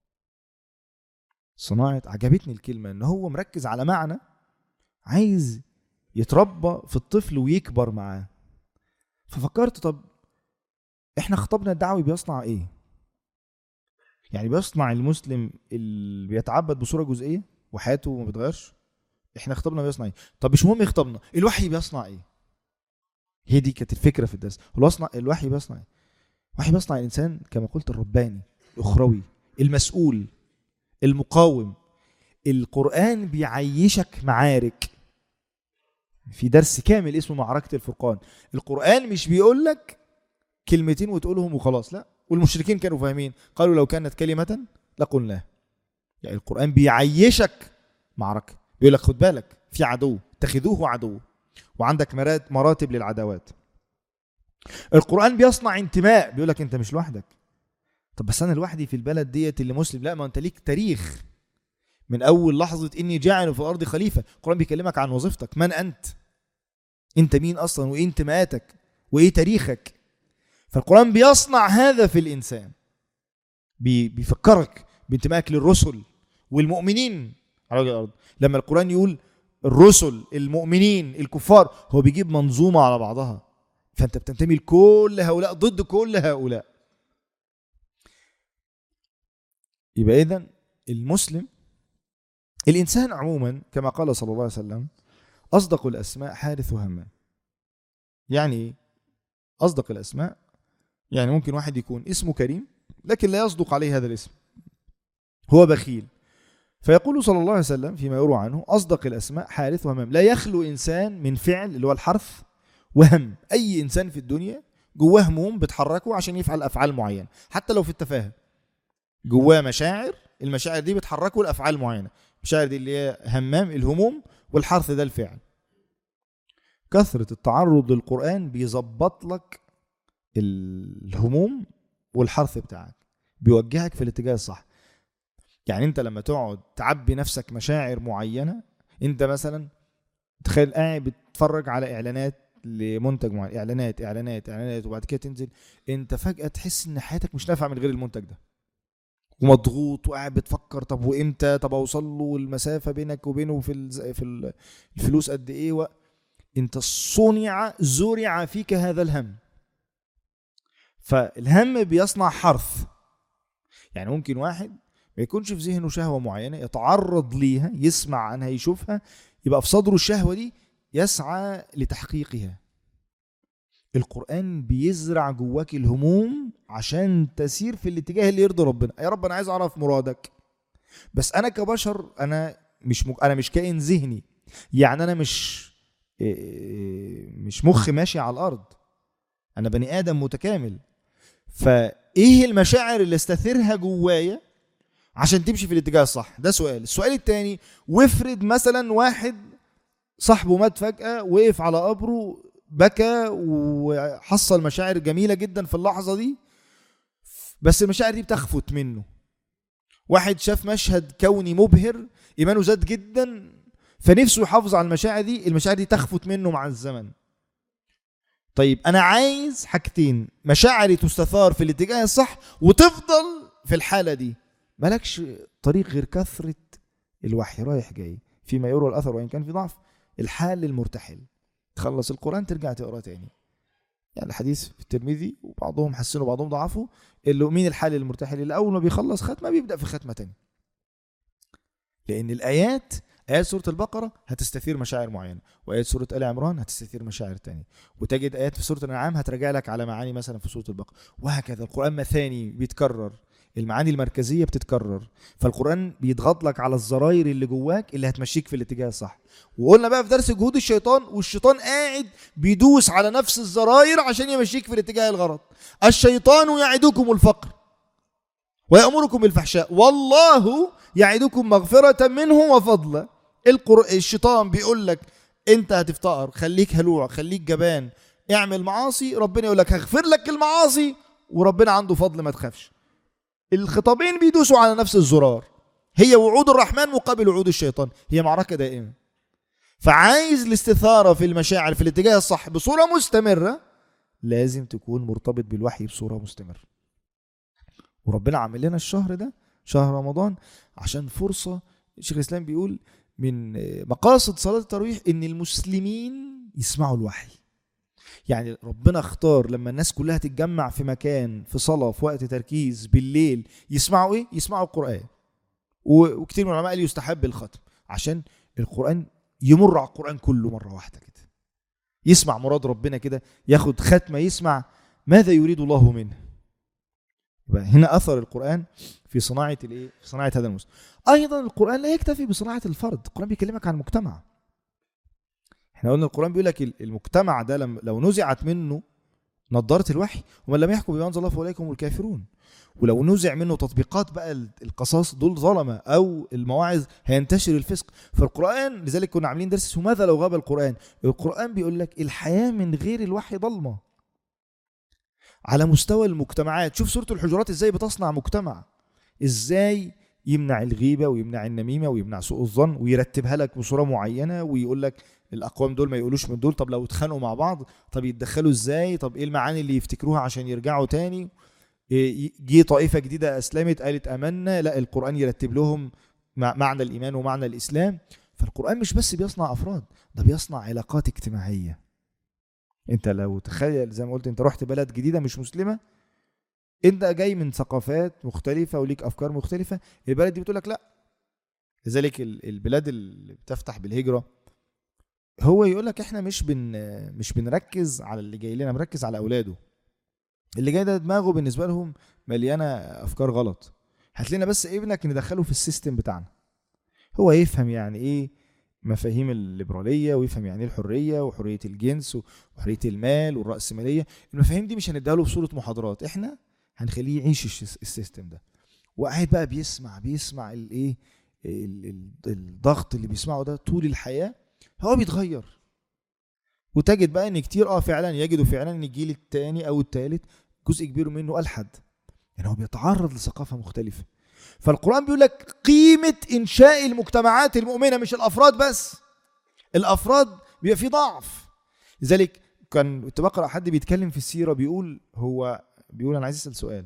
[SPEAKER 2] صناعة عجبتني الكلمة ان هو مركز على معنى عايز يتربى في الطفل ويكبر معاه ففكرت طب احنا خطابنا الدعوي بيصنع ايه يعني بيصنع المسلم اللي بيتعبد بصوره جزئيه وحياته ما بتغيرش احنا خطابنا بيصنع ايه طب مش مهم خطابنا الوحي بيصنع ايه هي دي كانت الفكره في الدرس الوصنع الوحي بيصنع ايه الوحي بيصنع الانسان كما قلت الرباني الاخروي المسؤول المقاوم القران بيعيشك معارك في درس كامل اسمه معركه الفرقان القران مش بيقول لك كلمتين وتقولهم وخلاص لا والمشركين كانوا فاهمين قالوا لو كانت كلمه لقلناها يعني القران بيعيشك معركه بيقول لك خد بالك في عدو اتخذوه عدو وعندك مرات- مراتب للعداوات القرآن بيصنع انتماء بيقول لك انت مش لوحدك طب بس انا لوحدي في البلد ديت اللي مسلم لا ما انت ليك تاريخ من اول لحظة اني جاعل في الارض خليفة القرآن بيكلمك عن وظيفتك من انت انت مين اصلا وايه انتماءاتك وايه تاريخك فالقرآن بيصنع هذا في الانسان بي بيفكرك بانتمائك للرسل والمؤمنين على وجه الارض لما القرآن يقول الرسل المؤمنين الكفار هو بيجيب منظومة على بعضها فأنت بتنتمي لكل هؤلاء ضد كل هؤلاء يبقى إذن المسلم الإنسان عموما كما قال صلى الله عليه وسلم أصدق الأسماء حارث همام يعني إيه؟ أصدق الأسماء يعني ممكن واحد يكون اسمه كريم لكن لا يصدق عليه هذا الاسم هو بخيل فيقول صلى الله عليه وسلم فيما يروى عنه أصدق الأسماء حارث وهمام لا يخلو إنسان من فعل اللي هو الحرث وهم أي إنسان في الدنيا جواه هموم بتحركه عشان يفعل أفعال معينة حتى لو في التفاهة جواه مشاعر المشاعر دي بتحركه لأفعال معينة المشاعر دي اللي هي همام الهموم والحرث ده الفعل كثرة التعرض للقرآن بيظبط لك الهموم والحرث بتاعك بيوجهك في الاتجاه الصح يعني انت لما تقعد تعبي نفسك مشاعر معينه انت مثلا تخيل قاعد بتتفرج على اعلانات لمنتج معين اعلانات اعلانات اعلانات وبعد كده تنزل انت فجاه تحس ان حياتك مش نافعه من غير المنتج ده ومضغوط وقاعد بتفكر طب وامتى طب اوصل له المسافه بينك وبينه في الز- في ال- الفلوس قد ايه و... انت صنع زرع فيك هذا الهم فالهم بيصنع حرث يعني ممكن واحد ما يكونش في ذهنه شهوة معينة يتعرض ليها يسمع عنها يشوفها يبقى في صدره الشهوة دي يسعى لتحقيقها القرآن بيزرع جواك الهموم عشان تسير في الاتجاه اللي يرضي ربنا يا رب انا عايز اعرف مرادك بس انا كبشر انا مش مك... انا مش كائن ذهني يعني انا مش إيه، مش مخ ماشي على الارض انا بني ادم متكامل فايه المشاعر اللي استثيرها جوايا عشان تمشي في الاتجاه الصح ده سؤال السؤال التاني وافرض مثلا واحد صاحبه مات فجأة وقف على قبره بكى وحصل مشاعر جميلة جدا في اللحظة دي بس المشاعر دي بتخفت منه واحد شاف مشهد كوني مبهر إيمانه زاد جدا فنفسه يحافظ على المشاعر دي المشاعر دي تخفت منه مع الزمن طيب أنا عايز حاجتين مشاعري تستثار في الاتجاه الصح وتفضل في الحالة دي مالكش طريق غير كثرة الوحي رايح جاي فيما يروى الأثر وإن كان في ضعف الحال المرتحل تخلص القرآن ترجع تقرأ تاني يعني الحديث في الترمذي وبعضهم حسنوا وبعضهم ضعفوا اللي مين الحال المرتحل اللي أول ما بيخلص ختمة بيبدأ في ختمة تانية لأن الآيات آيات سورة البقرة هتستثير مشاعر معينة وآيات سورة آل عمران هتستثير مشاعر تانية وتجد آيات في سورة الأنعام هترجع لك على معاني مثلا في سورة البقرة وهكذا القرآن مثاني بيتكرر المعاني المركزية بتتكرر فالقرآن بيضغط لك على الزراير اللي جواك اللي هتمشيك في الاتجاه الصح وقلنا بقى في درس جهود الشيطان والشيطان قاعد بيدوس على نفس الزراير عشان يمشيك في الاتجاه الغلط الشيطان يعدكم الفقر ويأمركم بالفحشاء والله يعدكم مغفرة منه وفضلا القر... الشيطان بيقول لك انت هتفتقر خليك هلوع خليك جبان اعمل معاصي ربنا يقول لك هغفر لك المعاصي وربنا عنده فضل ما تخافش الخطابين بيدوسوا على نفس الزرار هي وعود الرحمن مقابل وعود الشيطان هي معركة دائمة فعايز الاستثارة في المشاعر في الاتجاه الصح بصورة مستمرة لازم تكون مرتبط بالوحي بصورة مستمرة وربنا عامل لنا الشهر ده شهر رمضان عشان فرصة شيخ الإسلام بيقول من مقاصد صلاة التراويح إن المسلمين يسمعوا الوحي يعني ربنا اختار لما الناس كلها تتجمع في مكان في صلاة في وقت تركيز بالليل يسمعوا ايه يسمعوا القرآن و- وكتير من العلماء قال يستحب الختم عشان القرآن يمر على القرآن كله مرة واحدة كده يسمع مراد ربنا كده ياخد ختمة يسمع ماذا يريد الله منه يبقى هنا أثر القرآن في صناعة الايه في صناعة هذا المسلم أيضا القرآن لا يكتفي بصناعة الفرد القرآن بيكلمك عن المجتمع احنا قلنا القرآن بيقول لك ال- المجتمع ده لم لو نزعت منه نظارة الوحي ومن لم يحكم بما أنزل الله فأولئك هم الكافرون ولو نزع منه تطبيقات بقى ال- القصاص دول ظلمة أو المواعظ هينتشر الفسق فالقرآن لذلك كنا عاملين درس اسمه ماذا لو غاب القرآن القرآن بيقول لك الحياة من غير الوحي ضلمة على مستوى المجتمعات شوف سورة الحجرات ازاي بتصنع مجتمع ازاي يمنع الغيبة ويمنع النميمة ويمنع سوء الظن ويرتبها لك بصورة معينة ويقول لك الأقوام دول ما يقولوش من دول طب لو اتخانقوا مع بعض طب يتدخلوا ازاي طب ايه المعاني اللي يفتكروها عشان يرجعوا تاني إيه، جه طائفة جديدة أسلمت قالت أمنا لا القرآن يرتب لهم مع- معنى الإيمان ومعنى الإسلام فالقرآن مش بس بيصنع أفراد ده بيصنع علاقات اجتماعية انت لو تخيل زي ما قلت انت رحت بلد جديدة مش مسلمة انت جاي من ثقافات مختلفة وليك أفكار مختلفة البلد دي بتقول لك لا لذلك ال- البلاد اللي بتفتح بالهجرة هو يقول لك احنا مش بن مش بنركز على اللي جاي لنا بنركز على اولاده اللي جاي ده دماغه بالنسبه لهم مليانه افكار غلط هات لنا بس ابنك ندخله في السيستم بتاعنا هو يفهم يعني ايه مفاهيم الليبراليه ويفهم يعني ايه الحريه وحريه الجنس وحريه المال والراسماليه المفاهيم دي مش هنديها له في صوره محاضرات احنا هنخليه يعيش الش- السيستم ده وقاعد بقى بيسمع بيسمع الايه ال- ال- الضغط اللي بيسمعه ده طول الحياه هو بيتغير وتجد بقى ان كتير اه فعلا يجدوا فعلا ان الجيل الثاني او الثالث جزء كبير منه الحد يعني هو بيتعرض لثقافه مختلفه فالقران بيقول لك قيمه انشاء المجتمعات المؤمنه مش الافراد بس الافراد بيبقى فيه ضعف لذلك كان كنت بقرا حد بيتكلم في السيره بيقول هو بيقول انا عايز اسال سؤال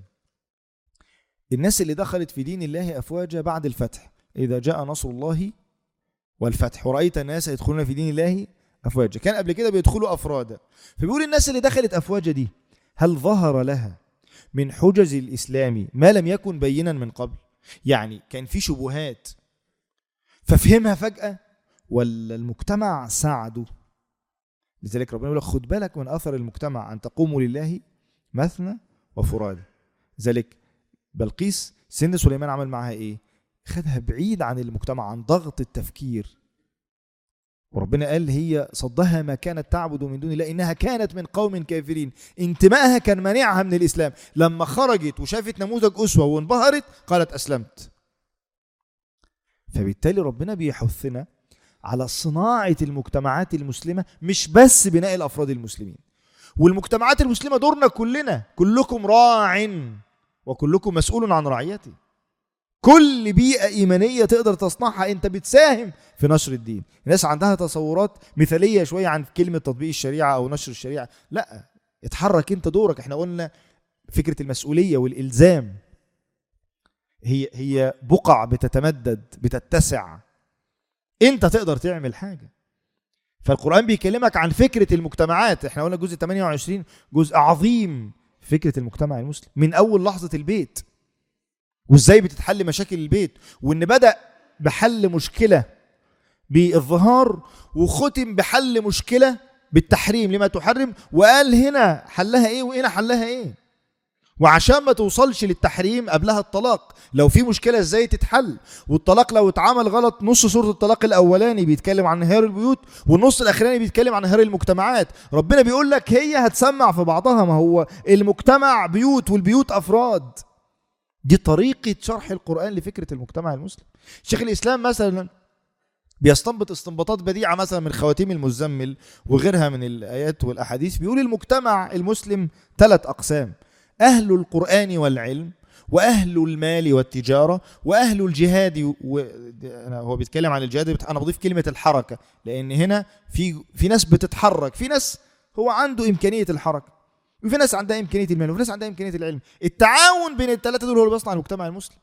[SPEAKER 2] الناس اللي دخلت في دين الله افواجا بعد الفتح اذا جاء نصر الله والفتح ورأيت الناس يدخلون في دين الله أفواجا كان قبل كده بيدخلوا أفرادا فبيقول الناس اللي دخلت أفواجا دي هل ظهر لها من حجج الإسلام ما لم يكن بينا من قبل يعني كان في شبهات ففهمها فجأة ولا المجتمع ساعده لذلك ربنا يقول لك خد بالك من أثر المجتمع أن تقوموا لله مثنى وفرادى ذلك بلقيس سن سليمان عمل معاها إيه خدها بعيد عن المجتمع عن ضغط التفكير وربنا قال هي صدها ما كانت تعبد من دون الله انها كانت من قوم كافرين انتمائها كان مانعها من الاسلام لما خرجت وشافت نموذج اسوه وانبهرت قالت اسلمت فبالتالي ربنا بيحثنا على صناعه المجتمعات المسلمه مش بس بناء الافراد المسلمين والمجتمعات المسلمه دورنا كلنا كلكم راع وكلكم مسؤول عن رعيته كل بيئة إيمانية تقدر تصنعها أنت بتساهم في نشر الدين الناس عندها تصورات مثالية شوية عن كلمة تطبيق الشريعة أو نشر الشريعة لا اتحرك أنت دورك احنا قلنا فكرة المسؤولية والإلزام هي هي بقع بتتمدد بتتسع أنت تقدر تعمل حاجة فالقرآن بيكلمك عن فكرة المجتمعات احنا قلنا جزء 28 جزء عظيم فكرة المجتمع المسلم من أول لحظة البيت وازاي بتتحل مشاكل البيت وان بدا بحل مشكله بالظهار وختم بحل مشكله بالتحريم لما تحرم وقال هنا حلها ايه وهنا حلها ايه وعشان ما توصلش للتحريم قبلها الطلاق لو في مشكله ازاي تتحل والطلاق لو اتعمل غلط نص سوره الطلاق الاولاني بيتكلم عن انهيار البيوت والنص الاخراني بيتكلم عن انهيار المجتمعات ربنا بيقول لك هي هتسمع في بعضها ما هو المجتمع بيوت والبيوت افراد دي طريقة شرح القرآن لفكرة المجتمع المسلم شيخ الإسلام مثلا بيستنبط استنباطات بديعة مثلا من خواتيم المزمل وغيرها من الآيات والأحاديث بيقول المجتمع المسلم ثلاث أقسام أهل القرآن والعلم وأهل المال والتجارة وأهل الجهاد و... أنا هو بيتكلم عن الجهاد أنا بضيف كلمة الحركة لأن هنا في في ناس بتتحرك في ناس هو عنده إمكانية الحركة وفي ناس عندها امكانيه المال وفي ناس عندها امكانيه العلم التعاون بين الثلاثه دول هو اللي بيصنع المجتمع المسلم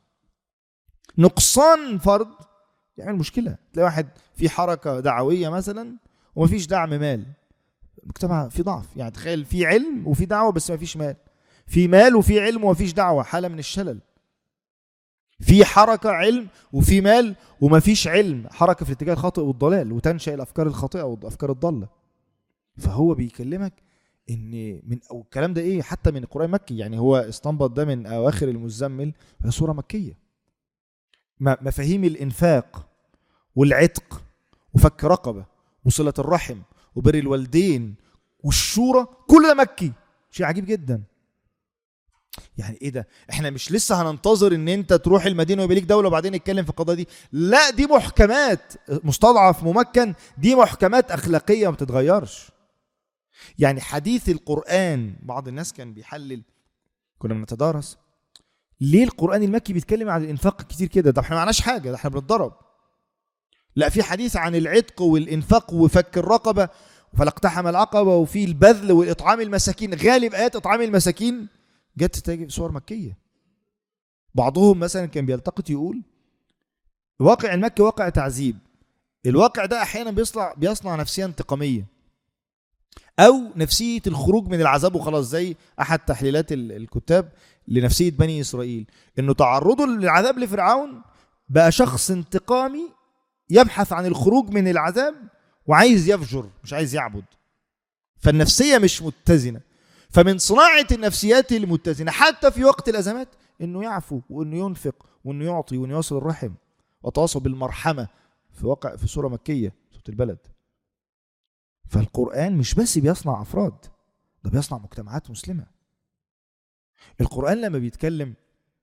[SPEAKER 2] نقصان فرد يعمل مشكله تلاقي واحد في حركه دعويه مثلا ومفيش دعم مال مجتمع في ضعف يعني تخيل في علم وفي دعوه بس ما فيش مال في مال وفي علم وما فيش دعوه حاله من الشلل في حركه علم وفي مال وما فيش علم حركه في الاتجاه الخاطئ والضلال وتنشا الافكار الخاطئه والافكار الضاله فهو بيكلمك ان من او الكلام ده ايه حتى من القران المكي يعني هو استنبط ده من اواخر المزمل هي سوره مكيه م- مفاهيم الانفاق والعتق وفك رقبه وصله الرحم وبر الوالدين والشورى كل ده مكي شيء عجيب جدا يعني ايه ده احنا مش لسه هننتظر ان انت تروح المدينه ويبقى ليك دوله وبعدين نتكلم في القضيه دي لا دي محكمات مستضعف ممكن دي محكمات اخلاقيه ما بتتغيرش يعني حديث القران بعض الناس كان بيحلل كنا بنتدارس ليه القران المكي بيتكلم عن الانفاق كتير كده ده احنا معناش حاجه ده احنا بنتضرب لا في حديث عن العتق والانفاق وفك الرقبه فلاقتحم العقبه وفي البذل واطعام المساكين غالب ايات اطعام المساكين جت تجي في صور مكيه بعضهم مثلا كان بيلتقط يقول الواقع المكي واقع تعذيب الواقع ده احيانا بيصنع بيصنع نفسيه انتقاميه او نفسيه الخروج من العذاب وخلاص زي احد تحليلات ال- الكتاب لنفسيه بني اسرائيل انه تعرضه للعذاب لفرعون بقى شخص انتقامي يبحث عن الخروج من العذاب وعايز يفجر مش عايز يعبد فالنفسيه مش متزنه فمن صناعه النفسيات المتزنه حتى في وقت الازمات انه يعفو وانه ينفق وانه يعطي وانه يصل الرحم وتواصل بالمرحمه في واقع في سوره مكيه سوره البلد فالقران مش بس بيصنع افراد ده بيصنع مجتمعات مسلمه القران لما بيتكلم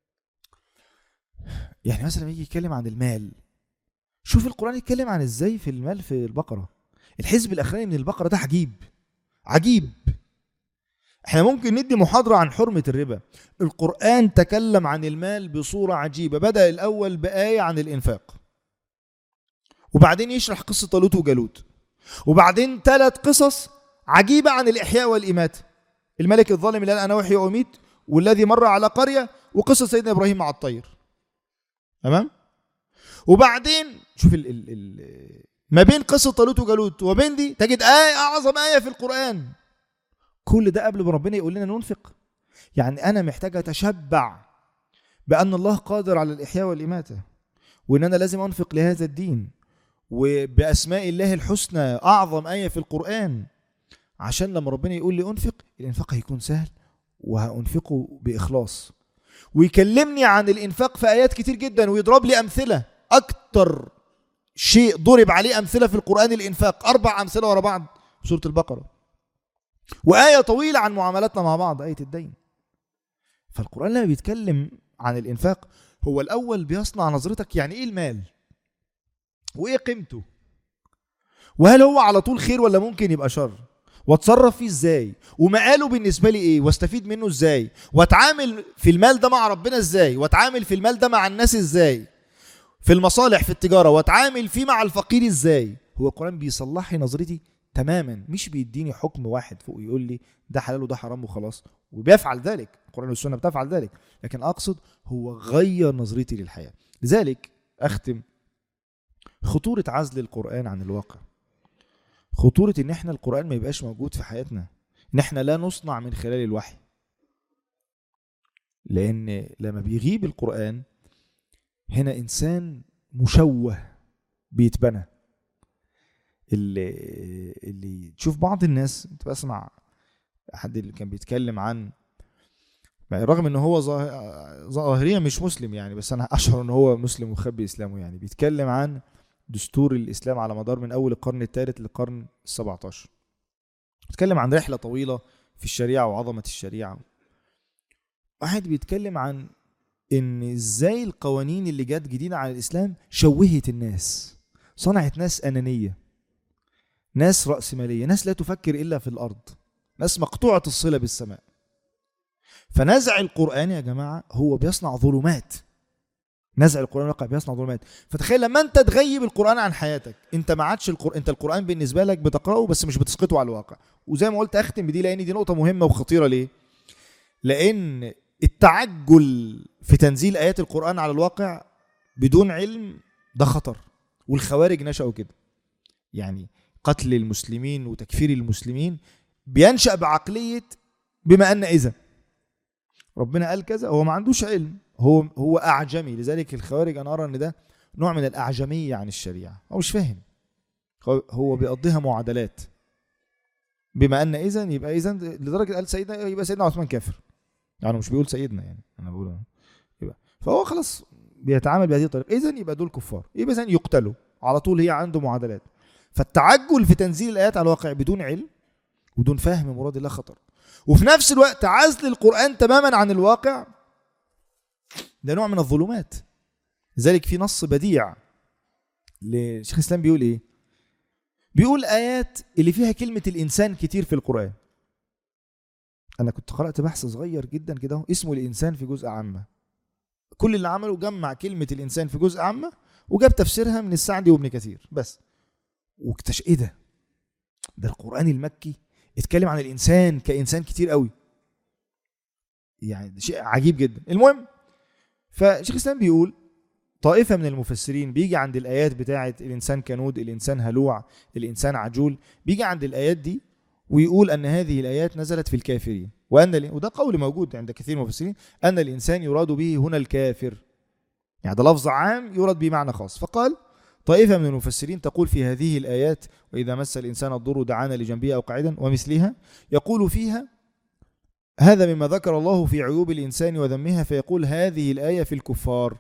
[SPEAKER 2] يعني مثلا لما يجي يتكلم عن المال شوف القران يتكلم عن ازاي في المال في البقره الحزب الاخراني من البقره ده عجيب عجيب احنا ممكن ندي محاضرة عن حرمة الربا القرآن تكلم عن المال بصورة عجيبة بدأ الأول بآية عن الإنفاق وبعدين يشرح قصة طالوت وجالوت وبعدين ثلاث قصص عجيبة عن الإحياء والإماتة الملك الظالم اللي قال أنا أحيي وأميت والذي مر على قرية وقصة سيدنا إبراهيم مع الطير تمام وبعدين شوف ال ال ال ما بين قصة طالوت وجالوت وبين دي تجد آية أعظم آية في القرآن كل ده قبل ما ربنا يقول لنا ننفق يعني انا محتاج اتشبع بان الله قادر على الاحياء والاماته وان انا لازم انفق لهذا الدين وباسماء الله الحسنى اعظم ايه في القران عشان لما ربنا يقول لي انفق الانفاق هيكون سهل وهانفقه باخلاص ويكلمني عن الانفاق في ايات كتير جدا ويضرب لي امثله اكتر شيء ضرب عليه امثله في القران الانفاق اربع امثله ورا بعض في سوره البقره وآية طويلة عن معاملاتنا مع بعض آية الدين فالقرآن لما بيتكلم عن الإنفاق هو الأول بيصنع نظرتك يعني إيه المال وإيه قيمته وهل هو على طول خير ولا ممكن يبقى شر واتصرف فيه ازاي ومقاله بالنسبه لي ايه واستفيد منه ازاي واتعامل في المال ده مع ربنا ازاي واتعامل في المال ده مع الناس ازاي في المصالح في التجاره واتعامل فيه مع الفقير ازاي هو القران بيصلح لي نظرتي تماما مش بيديني حكم واحد فوق يقول لي ده حلال وده حرام وخلاص وبيفعل ذلك القرآن والسنة بتفعل ذلك لكن أقصد هو غير نظرتي للحياة لذلك أختم خطورة عزل القرآن عن الواقع خطورة إن إحنا القرآن ما يبقاش موجود في حياتنا إن إحنا لا نصنع من خلال الوحي لأن لما بيغيب القرآن هنا إنسان مشوه بيتبنى اللي اللي تشوف بعض الناس كنت بسمع حد اللي كان بيتكلم عن رغم ان هو ظاه- ظاهريا مش مسلم يعني بس انا اشعر ان هو مسلم وخبي اسلامه يعني بيتكلم عن دستور الاسلام على مدار من اول القرن الثالث للقرن ال17 بيتكلم عن رحله طويله في الشريعه وعظمه الشريعه واحد بيتكلم عن ان ازاي القوانين اللي جت جديده على الاسلام شوهت الناس صنعت ناس انانيه ناس رأسمالية ناس لا تفكر إلا في الأرض ناس مقطوعة الصلة بالسماء فنزع القرآن يا جماعة هو بيصنع ظلمات نزع القرآن واقع بيصنع ظلمات فتخيل لما انت تغيب القرآن عن حياتك انت ما عادش القرآن انت القرآن بالنسبة لك بتقرأه بس مش بتسقطه على الواقع وزي ما قلت اختم بدي لان دي نقطة مهمة وخطيرة ليه لان التعجل في تنزيل آيات القرآن على الواقع بدون علم ده خطر والخوارج نشأوا كده يعني قتل المسلمين وتكفير المسلمين بينشأ بعقلية بما أن إذا ربنا قال كذا هو ما عندوش علم هو هو أعجمي لذلك الخوارج أنا أرى أن ده نوع من الأعجمية عن الشريعة هو مش فاهم هو- هو بيقضيها معادلات بما أن إذا يبقى إذا لدرجة قال سيدنا يبقى سيدنا عثمان كافر يعني مش بيقول سيدنا يعني أنا بقول يبقى فهو خلاص بيتعامل بهذه الطريقة إذا يبقى دول كفار يبقى إذا يقتلوا على طول هي عنده معادلات فالتعجل في تنزيل الآيات على الواقع بدون علم ودون فهم مراد الله خطر وفي نفس الوقت عزل القرآن تماما عن الواقع ده نوع من الظلمات لذلك في نص بديع لشيخ الإسلام بيقول إيه بيقول آيات اللي فيها كلمة الإنسان كتير في القرآن أنا كنت قرأت بحث صغير جدا كده اهو، اسمه الإنسان في جزء عامة كل اللي عمله جمع كلمة الإنسان في جزء عامة وجاب تفسيرها من السعدي وابن كثير بس واكتشف ايه ده ده القرآن المكي اتكلم عن الإنسان كإنسان كتير قوي يعني ده شيء عجيب جدا المهم فشيخ الإسلام بيقول طائفة من المفسرين بيجي عند الآيات بتاعة الإنسان كنود الإنسان هلوع الإنسان عجول بيجي عند الآيات دي ويقول أن هذه الآيات نزلت في الكافرين وأن ال- وده قول موجود عند كثير من المفسرين أن الإنسان يراد به هنا الكافر يعني ده لفظ عام يراد به معنى خاص فقال طائفة من المفسرين تقول في هذه الآيات وإذا مس الإنسان الضر دعانا لجنبه أو قاعدا ومثلها يقول فيها هذا مما ذكر الله في عيوب الإنسان وذمها فيقول هذه الآية في الكفار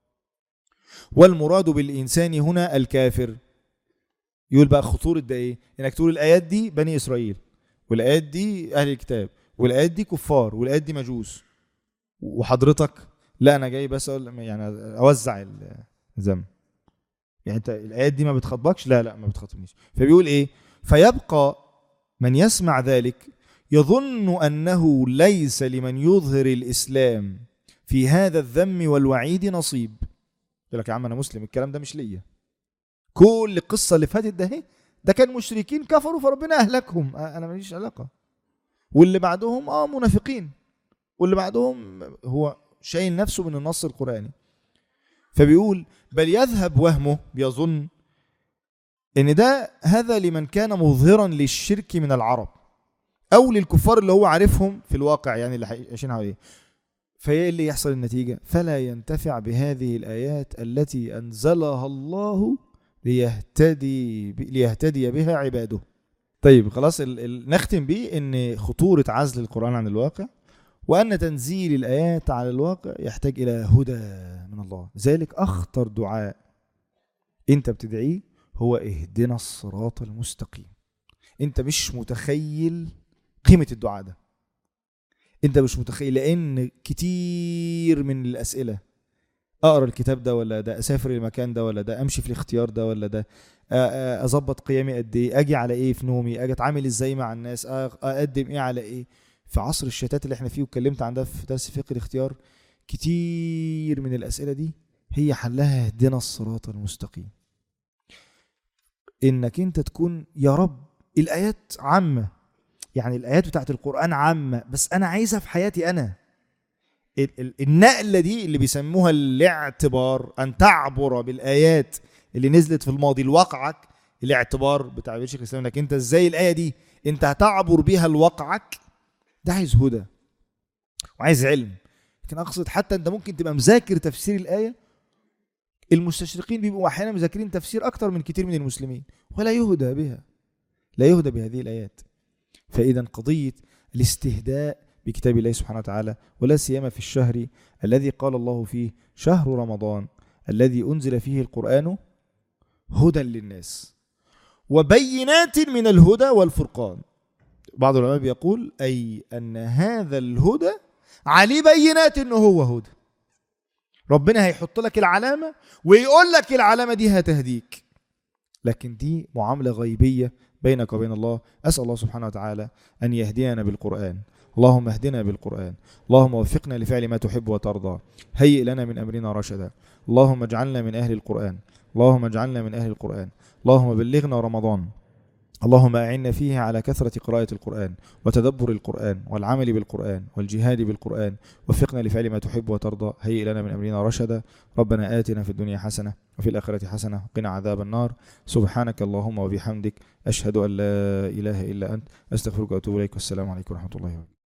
[SPEAKER 2] والمراد بالإنسان هنا الكافر يقول بقى خطورة ده إيه إنك تقول الآيات دي بني إسرائيل والآيات دي أهل الكتاب والآيات دي كفار والآيات دي مجوس وحضرتك لا أنا جاي بس أقول يعني أوزع الذنب يعني انت الايات دي ما بتخاطبكش لا لا ما بتخاطبنيش فبيقول ايه فيبقى من يسمع ذلك يظن انه ليس لمن يظهر الاسلام في هذا الذم والوعيد نصيب يقول لك يا عم انا مسلم الكلام ده مش ليا كل القصه اللي فاتت ده اهي ده كان مشركين كفروا فربنا اهلكهم اه انا ماليش علاقه واللي بعدهم اه منافقين واللي بعدهم هو شايل نفسه من النص القراني فبيقول بل يذهب وهمه بيظن ان ده هذا لمن كان مظهرا للشرك من العرب او للكفار اللي هو عارفهم في الواقع يعني اللي عايشين حواليه فايه اللي يحصل النتيجه فلا ينتفع بهذه الايات التي انزلها الله ليهتدي ليهتدي بها عباده طيب خلاص ال... ال... نختم بيه ان خطوره عزل القران عن الواقع وأن تنزيل الآيات على الواقع يحتاج إلى هدى من الله ذلك أخطر دعاء أنت بتدعيه هو اهدنا الصراط المستقيم أنت مش متخيل قيمة الدعاء ده أنت مش متخيل لأن كتير من الأسئلة أقرأ الكتاب ده ولا ده أسافر المكان ده ولا ده أمشي في الاختيار ده ولا ده أظبط قيامي قد إيه أجي على إيه في نومي أجي أتعامل إزاي مع الناس أقدم إيه على إيه في عصر الشتات اللي احنا فيه واتكلمت عن ده في درس فقه الاختيار كتير من الاسئله دي هي حلها اهدنا الصراط المستقيم انك انت تكون يا رب الايات عامه يعني الايات بتاعت القران عامه بس انا عايزها في حياتي انا النقله دي اللي بيسموها الاعتبار ان تعبر بالايات اللي نزلت في الماضي لواقعك الاعتبار بتاع شيخ الاسلام انك انت ازاي الايه دي انت هتعبر بيها لواقعك ده عايز هدى وعايز علم لكن اقصد حتى انت ممكن تبقى مذاكر تفسير الايه المستشرقين بيبقوا احيانا مذاكرين تفسير اكتر من كتير من المسلمين ولا يهدى بها لا يهدى بهذه الايات فاذا قضيه الاستهداء بكتاب الله سبحانه وتعالى ولا سيما في الشهر الذي قال الله فيه شهر رمضان الذي انزل فيه القران هدى للناس وبينات من الهدى والفرقان بعض العلماء بيقول أي أن هذا الهدى عليه بينات أنه هو هدى ربنا هيحط لك العلامة ويقول لك العلامة دي هتهديك لكن دي معاملة غيبية بينك وبين الله أسأل الله سبحانه وتعالى أن يهدينا بالقرآن اللهم اهدنا بالقرآن اللهم وفقنا لفعل ما تحب وترضى هيئ لنا من أمرنا رشدا اللهم اجعلنا من أهل القرآن اللهم اجعلنا من أهل القرآن اللهم بلغنا رمضان اللهم أعنا فيه على كثرة قراءة القرآن وتدبر القرآن والعمل بالقرآن والجهاد بالقرآن وفقنا لفعل ما تحب وترضى هيئ لنا من أمرنا رشدا ربنا آتنا في الدنيا حسنة وفي الآخرة حسنة وقنا عذاب النار سبحانك اللهم وبحمدك أشهد أن لا إله إلا أنت أستغفرك وأتوب إليك والسلام عليكم ورحمة الله وبركاته